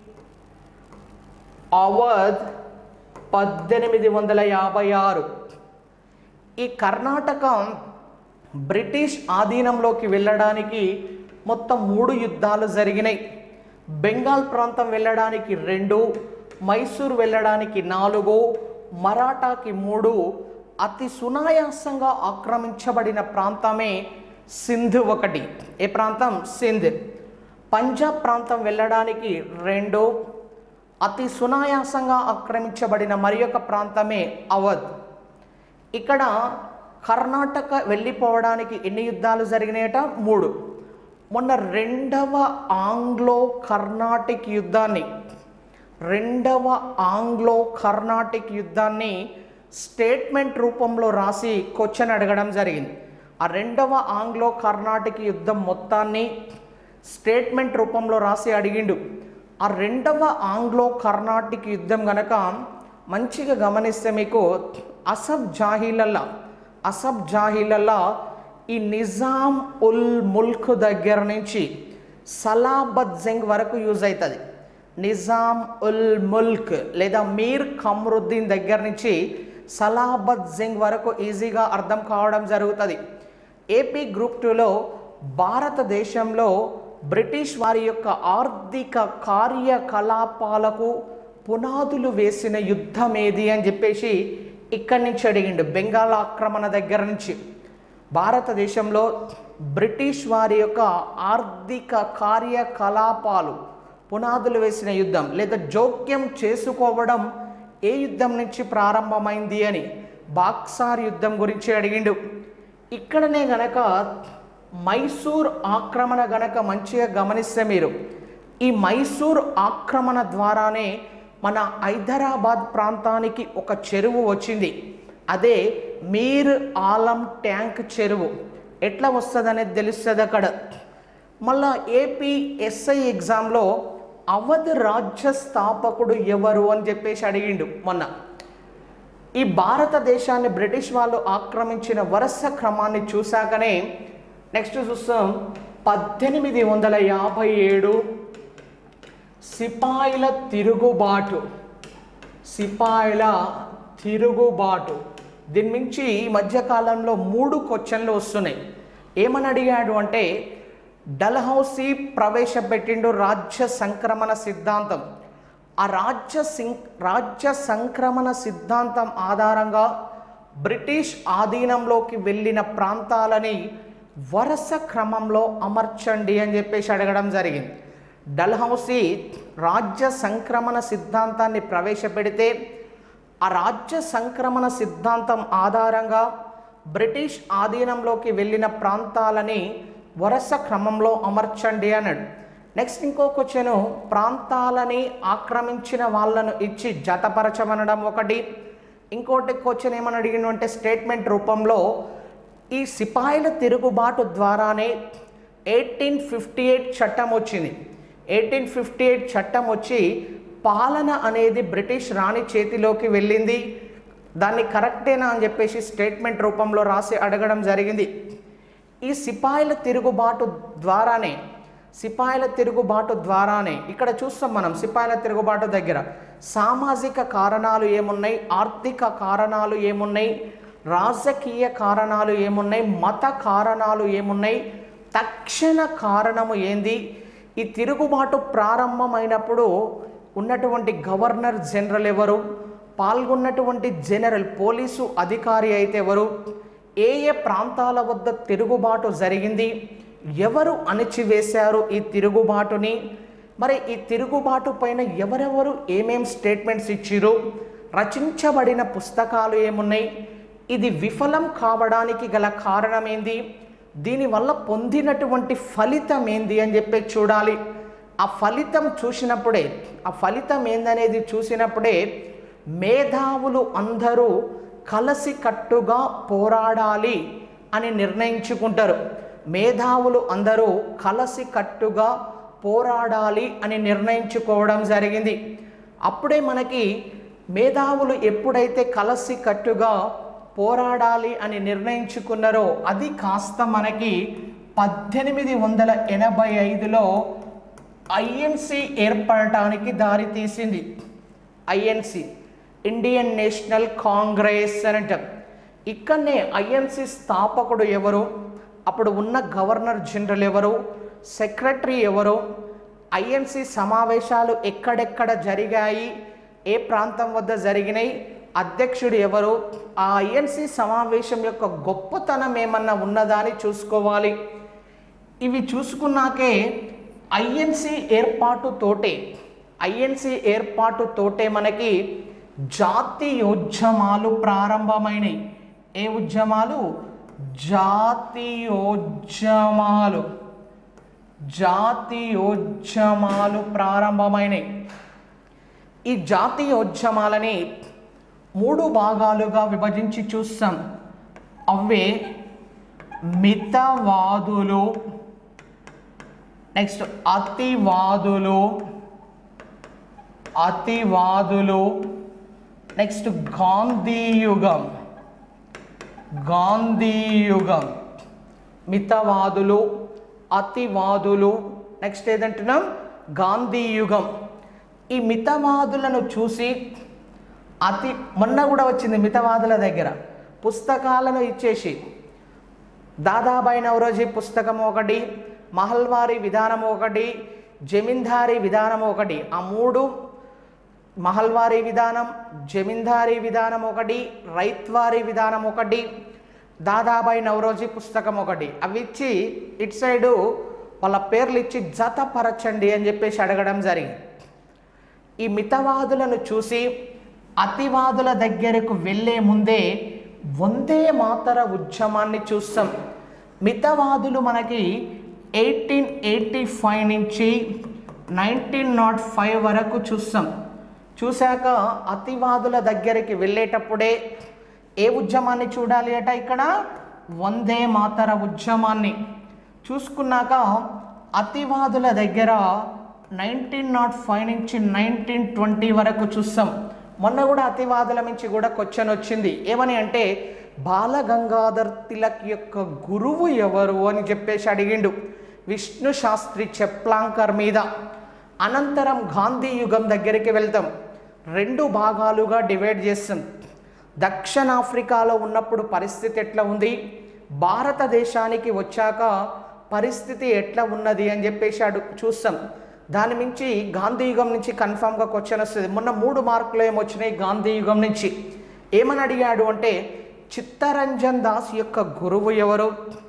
A: అవధ్ పద్దెనిమిది వందల యాభై ఆరు ఈ కర్ణాటక బ్రిటిష్ ఆధీనంలోకి వెళ్ళడానికి మొత్తం మూడు యుద్ధాలు జరిగినాయి బెంగాల్ ప్రాంతం వెళ్ళడానికి రెండు మైసూర్ వెళ్ళడానికి నాలుగు మరాఠాకి మూడు అతి సునాయాసంగా ఆక్రమించబడిన ప్రాంతమే సింధ్ ఒకటి ఏ ప్రాంతం సింధ్ పంజాబ్ ప్రాంతం వెళ్ళడానికి రెండు అతి సునాయాసంగా ఆక్రమించబడిన మరి ఒక ప్రాంతమే అవధ్ ఇక్కడ కర్ణాటక వెళ్ళిపోవడానికి ఎన్ని యుద్ధాలు జరిగినాయట మూడు మొన్న రెండవ ఆంగ్లో కర్ణాటిక్ యుద్ధాన్ని రెండవ ఆంగ్లో కర్ణాటిక్ యుద్ధాన్ని స్టేట్మెంట్ రూపంలో రాసి క్వశ్చన్ అడగడం జరిగింది ఆ రెండవ ఆంగ్లో కర్ణాటిక్ యుద్ధం మొత్తాన్ని స్టేట్మెంట్ రూపంలో రాసి అడిగిండు ఆ రెండవ ఆంగ్లో కర్ణాటిక్ యుద్ధం గనక మంచిగా గమనిస్తే మీకు అసబ్ జాహీలల్లా అసబ్ జాహీలల్లా ఈ నిజాం ఉల్ ముల్క్ దగ్గర నుంచి సలాబత్ జంగ్ వరకు యూజ్ అవుతుంది నిజాం ఉల్ ముల్క్ లేదా మీర్ కమరుద్దీన్ దగ్గర నుంచి సలాబత్ జంగ్ వరకు ఈజీగా అర్థం కావడం జరుగుతుంది ఏపీ గ్రూప్ టూలో భారతదేశంలో బ్రిటిష్ వారి యొక్క ఆర్థిక కార్యకలాపాలకు పునాదులు వేసిన యుద్ధం ఏది అని చెప్పేసి ఇక్కడి నుంచి అడిగిండు బెంగాల్ ఆక్రమణ దగ్గర నుంచి భారతదేశంలో బ్రిటిష్ వారి యొక్క ఆర్థిక కార్యకలాపాలు పునాదులు వేసిన యుద్ధం లేదా జోక్యం చేసుకోవడం ఏ యుద్ధం నుంచి ప్రారంభమైంది అని బాక్సార్ యుద్ధం గురించి అడిగిండు ఇక్కడనే గనక మైసూర్ ఆక్రమణ గనక మంచిగా గమనిస్తే మీరు ఈ మైసూర్ ఆక్రమణ ద్వారానే మన హైదరాబాద్ ప్రాంతానికి ఒక చెరువు వచ్చింది అదే మీర్ ఆలం ట్యాంక్ చెరువు ఎట్లా వస్తుంది అనేది తెలుస్తుంది అక్కడ మళ్ళా ఏపీ ఎస్ఐ ఎగ్జామ్లో అవధ్ రాజ్య స్థాపకుడు ఎవరు అని చెప్పేసి అడిగిండు మొన్న ఈ భారతదేశాన్ని బ్రిటిష్ వాళ్ళు ఆక్రమించిన వరుస క్రమాన్ని చూశాకనే నెక్స్ట్ చూస్తాం పద్దెనిమిది వందల యాభై ఏడు సిపాయిల తిరుగుబాటు సిపాయిల తిరుగుబాటు దీని నుంచి ఈ మధ్యకాలంలో మూడు క్వశ్చన్లు వస్తున్నాయి ఏమని అడిగాడు అంటే డల్హౌసీ ప్రవేశపెట్టిండు రాజ్య సంక్రమణ సిద్ధాంతం ఆ రాజ్య సిం రాజ్య సంక్రమణ సిద్ధాంతం ఆధారంగా బ్రిటిష్ ఆధీనంలోకి వెళ్ళిన ప్రాంతాలని వరుస క్రమంలో అమర్చండి అని చెప్పేసి అడగడం జరిగింది డల్హౌసీ రాజ్య సంక్రమణ సిద్ధాంతాన్ని ప్రవేశపెడితే ఆ రాజ్య సంక్రమణ సిద్ధాంతం ఆధారంగా బ్రిటిష్ ఆధీనంలోకి వెళ్ళిన ప్రాంతాలని వరుస క్రమంలో అమర్చండి అన్నాడు నెక్స్ట్ ఇంకో క్వశ్చన్ ప్రాంతాలని ఆక్రమించిన వాళ్ళను ఇచ్చి జతపరచమనడం ఒకటి ఇంకోటి క్వశ్చన్ ఏమని అడిగిన అంటే స్టేట్మెంట్ రూపంలో ఈ సిపాయిల తిరుగుబాటు ద్వారానే ఎయిటీన్ ఫిఫ్టీ ఎయిట్ చట్టం వచ్చింది ఎయిటీన్ ఫిఫ్టీ ఎయిట్ చట్టం వచ్చి పాలన అనేది బ్రిటిష్ రాణి చేతిలోకి వెళ్ళింది దాన్ని కరెక్టేనా అని చెప్పేసి స్టేట్మెంట్ రూపంలో రాసి అడగడం జరిగింది ఈ సిపాయిల తిరుగుబాటు ద్వారానే సిపాయిల తిరుగుబాటు ద్వారానే ఇక్కడ చూస్తాం మనం సిపాయిల తిరుగుబాటు దగ్గర సామాజిక కారణాలు ఏమున్నాయి ఆర్థిక కారణాలు ఏమున్నాయి రాజకీయ కారణాలు ఏమున్నాయి మత కారణాలు ఏమున్నాయి తక్షణ కారణము ఏంది ఈ తిరుగుబాటు ప్రారంభమైనప్పుడు ఉన్నటువంటి గవర్నర్ జనరల్ ఎవరు పాల్గొన్నటువంటి జనరల్ పోలీసు అధికారి అయితే ఎవరు ఏ ఏ ప్రాంతాల వద్ద తిరుగుబాటు జరిగింది ఎవరు అణిచివేశారు ఈ తిరుగుబాటుని మరి ఈ తిరుగుబాటు పైన ఎవరెవరు ఏమేం స్టేట్మెంట్స్ ఇచ్చిరు రచించబడిన పుస్తకాలు ఏమున్నాయి ఇది విఫలం కావడానికి గల కారణం ఏంది దీనివల్ల పొందినటువంటి ఫలితం ఏంది అని చెప్పి చూడాలి ఆ ఫలితం చూసినప్పుడే ఆ ఫలితం ఏందనేది చూసినప్పుడే మేధావులు అందరూ కలసికట్టుగా పోరాడాలి అని నిర్ణయించుకుంటారు మేధావులు అందరూ కలసికట్టుగా పోరాడాలి అని నిర్ణయించుకోవడం జరిగింది అప్పుడే మనకి మేధావులు ఎప్పుడైతే కలసికట్టుగా పోరాడాలి అని నిర్ణయించుకున్నారో అది కాస్త మనకి పద్దెనిమిది వందల ఎనభై ఐదులో ఐఎన్సి ఏర్పడటానికి దారి తీసింది ఐఎన్సి ఇండియన్ నేషనల్ కాంగ్రెస్ అని అంటాం ఇక్కడనే ఐఎన్సి స్థాపకుడు ఎవరు అప్పుడు ఉన్న గవర్నర్ జనరల్ ఎవరు సెక్రటరీ ఎవరు ఐఎన్సి సమావేశాలు ఎక్కడెక్కడ జరిగాయి ఏ ప్రాంతం వద్ద జరిగినాయి అధ్యక్షుడు ఎవరు ఆ ఐఎన్సి సమావేశం యొక్క గొప్పతనం ఏమన్నా ఉన్నదా అని చూసుకోవాలి ఇవి చూసుకున్నాకే ఐఎన్సి ఏర్పాటుతోటే ఐఎన్సి ఏర్పాటుతోటే మనకి జాతీయోద్యమాలు ప్రారంభమైనవి ఏ ఉద్యమాలు జాతీయోద్యమాలు జాతీయోద్యమాలు ప్రారంభమైనవి ఈ జాతీయోద్యమాలని మూడు భాగాలుగా విభజించి చూస్తాం అవే మితవాదులు నెక్స్ట్ అతివాదులు అతివాదులు నెక్స్ట్ గాంధీయుగం గాంధీయుగం మితవాదులు అతివాదులు నెక్స్ట్ ఏదంటున్నాం గాంధీయుగం ఈ మితవాదులను చూసి అతి మొన్న కూడా వచ్చింది మితవాదుల దగ్గర పుస్తకాలను ఇచ్చేసి దాదాబాయి నవరోజీ పుస్తకం ఒకటి మహల్వారి విధానం ఒకటి జమీందారీ విధానం ఒకటి ఆ మూడు మహల్వారీ విధానం జమీందారీ విధానం ఒకటి రైత్వారీ విధానం ఒకటి దాదాబాయి నవరోజీ పుస్తకం ఒకటి అవి ఇచ్చి ఇటు సైడు వాళ్ళ పేర్లు ఇచ్చి జతపరచండి అని చెప్పేసి అడగడం జరిగింది ఈ మితవాదులను చూసి అతివాదుల దగ్గరకు వెళ్ళే ముందే వందే మాతర ఉద్యమాన్ని చూస్తాం మితవాదులు మనకి ఎయిటీన్ ఎయిటీ ఫైవ్ నుంచి నైన్టీన్ నాట్ ఫైవ్ వరకు చూస్తాం చూశాక అతివాదుల దగ్గరికి వెళ్ళేటప్పుడే ఏ ఉద్యమాన్ని చూడాలి అట ఇక్కడ వందే మాతర ఉద్యమాన్ని చూసుకున్నాక అతివాదుల దగ్గర నైన్టీన్ నాట్ ఫైవ్ నుంచి నైన్టీన్ ట్వంటీ వరకు చూస్తాం మొన్న కూడా అతివాదుల నుంచి కూడా క్వశ్చన్ వచ్చింది ఏమని అంటే బాలగంగాధర్ తిలక్ యొక్క గురువు ఎవరు అని చెప్పేసి అడిగిండు విష్ణు శాస్త్రి చెప్లాంకర్ మీద అనంతరం గాంధీ యుగం దగ్గరికి వెళ్తాం రెండు భాగాలుగా డివైడ్ చేస్తాం దక్షిణాఫ్రికాలో ఉన్నప్పుడు పరిస్థితి ఎట్లా ఉంది భారతదేశానికి వచ్చాక పరిస్థితి ఎట్లా ఉన్నది అని చెప్పేసి అడు చూస్తాం దాని మించి గాంధీ యుగం నుంచి కన్ఫామ్గా క్వశ్చన్ వస్తుంది మొన్న మూడు మార్కులు ఏమొచ్చినాయి గాంధీ యుగం నుంచి ఏమని అడిగాడు అంటే చిత్తరంజన్ దాస్ యొక్క గురువు ఎవరు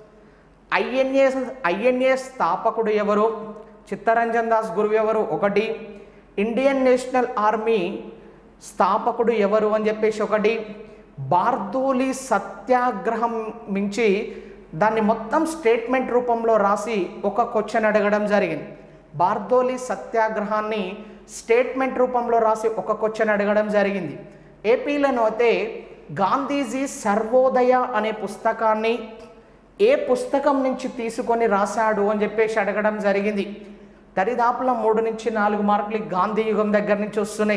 A: ఐఎన్ఏ ఐఎన్ఏ స్థాపకుడు ఎవరు చిత్తరంజన్ దాస్ గురువు ఎవరు ఒకటి ఇండియన్ నేషనల్ ఆర్మీ స్థాపకుడు ఎవరు అని చెప్పేసి ఒకటి బార్దోలి సత్యాగ్రహం మించి దాన్ని మొత్తం స్టేట్మెంట్ రూపంలో రాసి ఒక క్వశ్చన్ అడగడం జరిగింది బార్దోలి సత్యాగ్రహాన్ని స్టేట్మెంట్ రూపంలో రాసి ఒక క్వశ్చన్ అడగడం జరిగింది ఏపీలను అయితే గాంధీజీ సర్వోదయ అనే పుస్తకాన్ని ఏ పుస్తకం నుంచి తీసుకొని రాశాడు అని చెప్పేసి అడగడం జరిగింది దరిదాపుల మూడు నుంచి నాలుగు మార్కులు ఈ గాంధీ యుగం దగ్గర నుంచి వస్తున్నాయి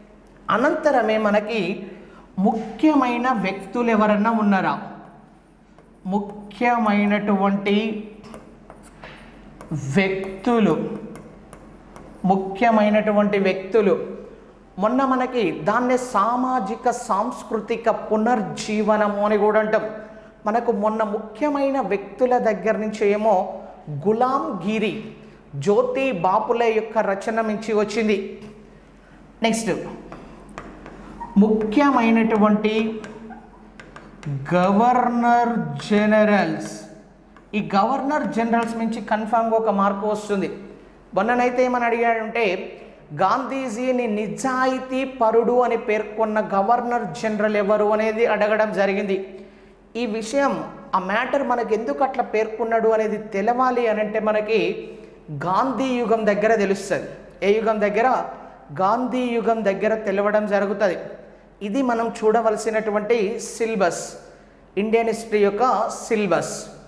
A: అనంతరమే మనకి ముఖ్యమైన వ్యక్తులు ఎవరన్నా ఉన్నారా ముఖ్యమైనటువంటి వ్యక్తులు ముఖ్యమైనటువంటి వ్యక్తులు మొన్న మనకి దాన్నే సామాజిక సాంస్కృతిక పునర్జీవనము అని కూడా అంటాం మనకు మొన్న ముఖ్యమైన వ్యక్తుల దగ్గర నుంచి ఏమో గులాం గిరి జ్యోతి బాపులే యొక్క రచన నుంచి వచ్చింది నెక్స్ట్ ముఖ్యమైనటువంటి గవర్నర్ జనరల్స్ ఈ గవర్నర్ జనరల్స్ నుంచి కన్ఫామ్గా ఒక మార్పు వస్తుంది మొన్ననైతే ఏమని అడిగాడంటే గాంధీజీని నిజాయితీ పరుడు అని పేర్కొన్న గవర్నర్ జనరల్ ఎవరు అనేది అడగడం జరిగింది ఈ విషయం ఆ మ్యాటర్ మనకి ఎందుకు అట్లా పేర్కొన్నాడు అనేది తెలవాలి అని అంటే మనకి గాంధీ యుగం దగ్గర తెలుస్తుంది ఏ యుగం దగ్గర గాంధీ యుగం దగ్గర తెలవడం జరుగుతుంది ఇది మనం చూడవలసినటువంటి సిలబస్ ఇండియన్ హిస్టరీ యొక్క సిలబస్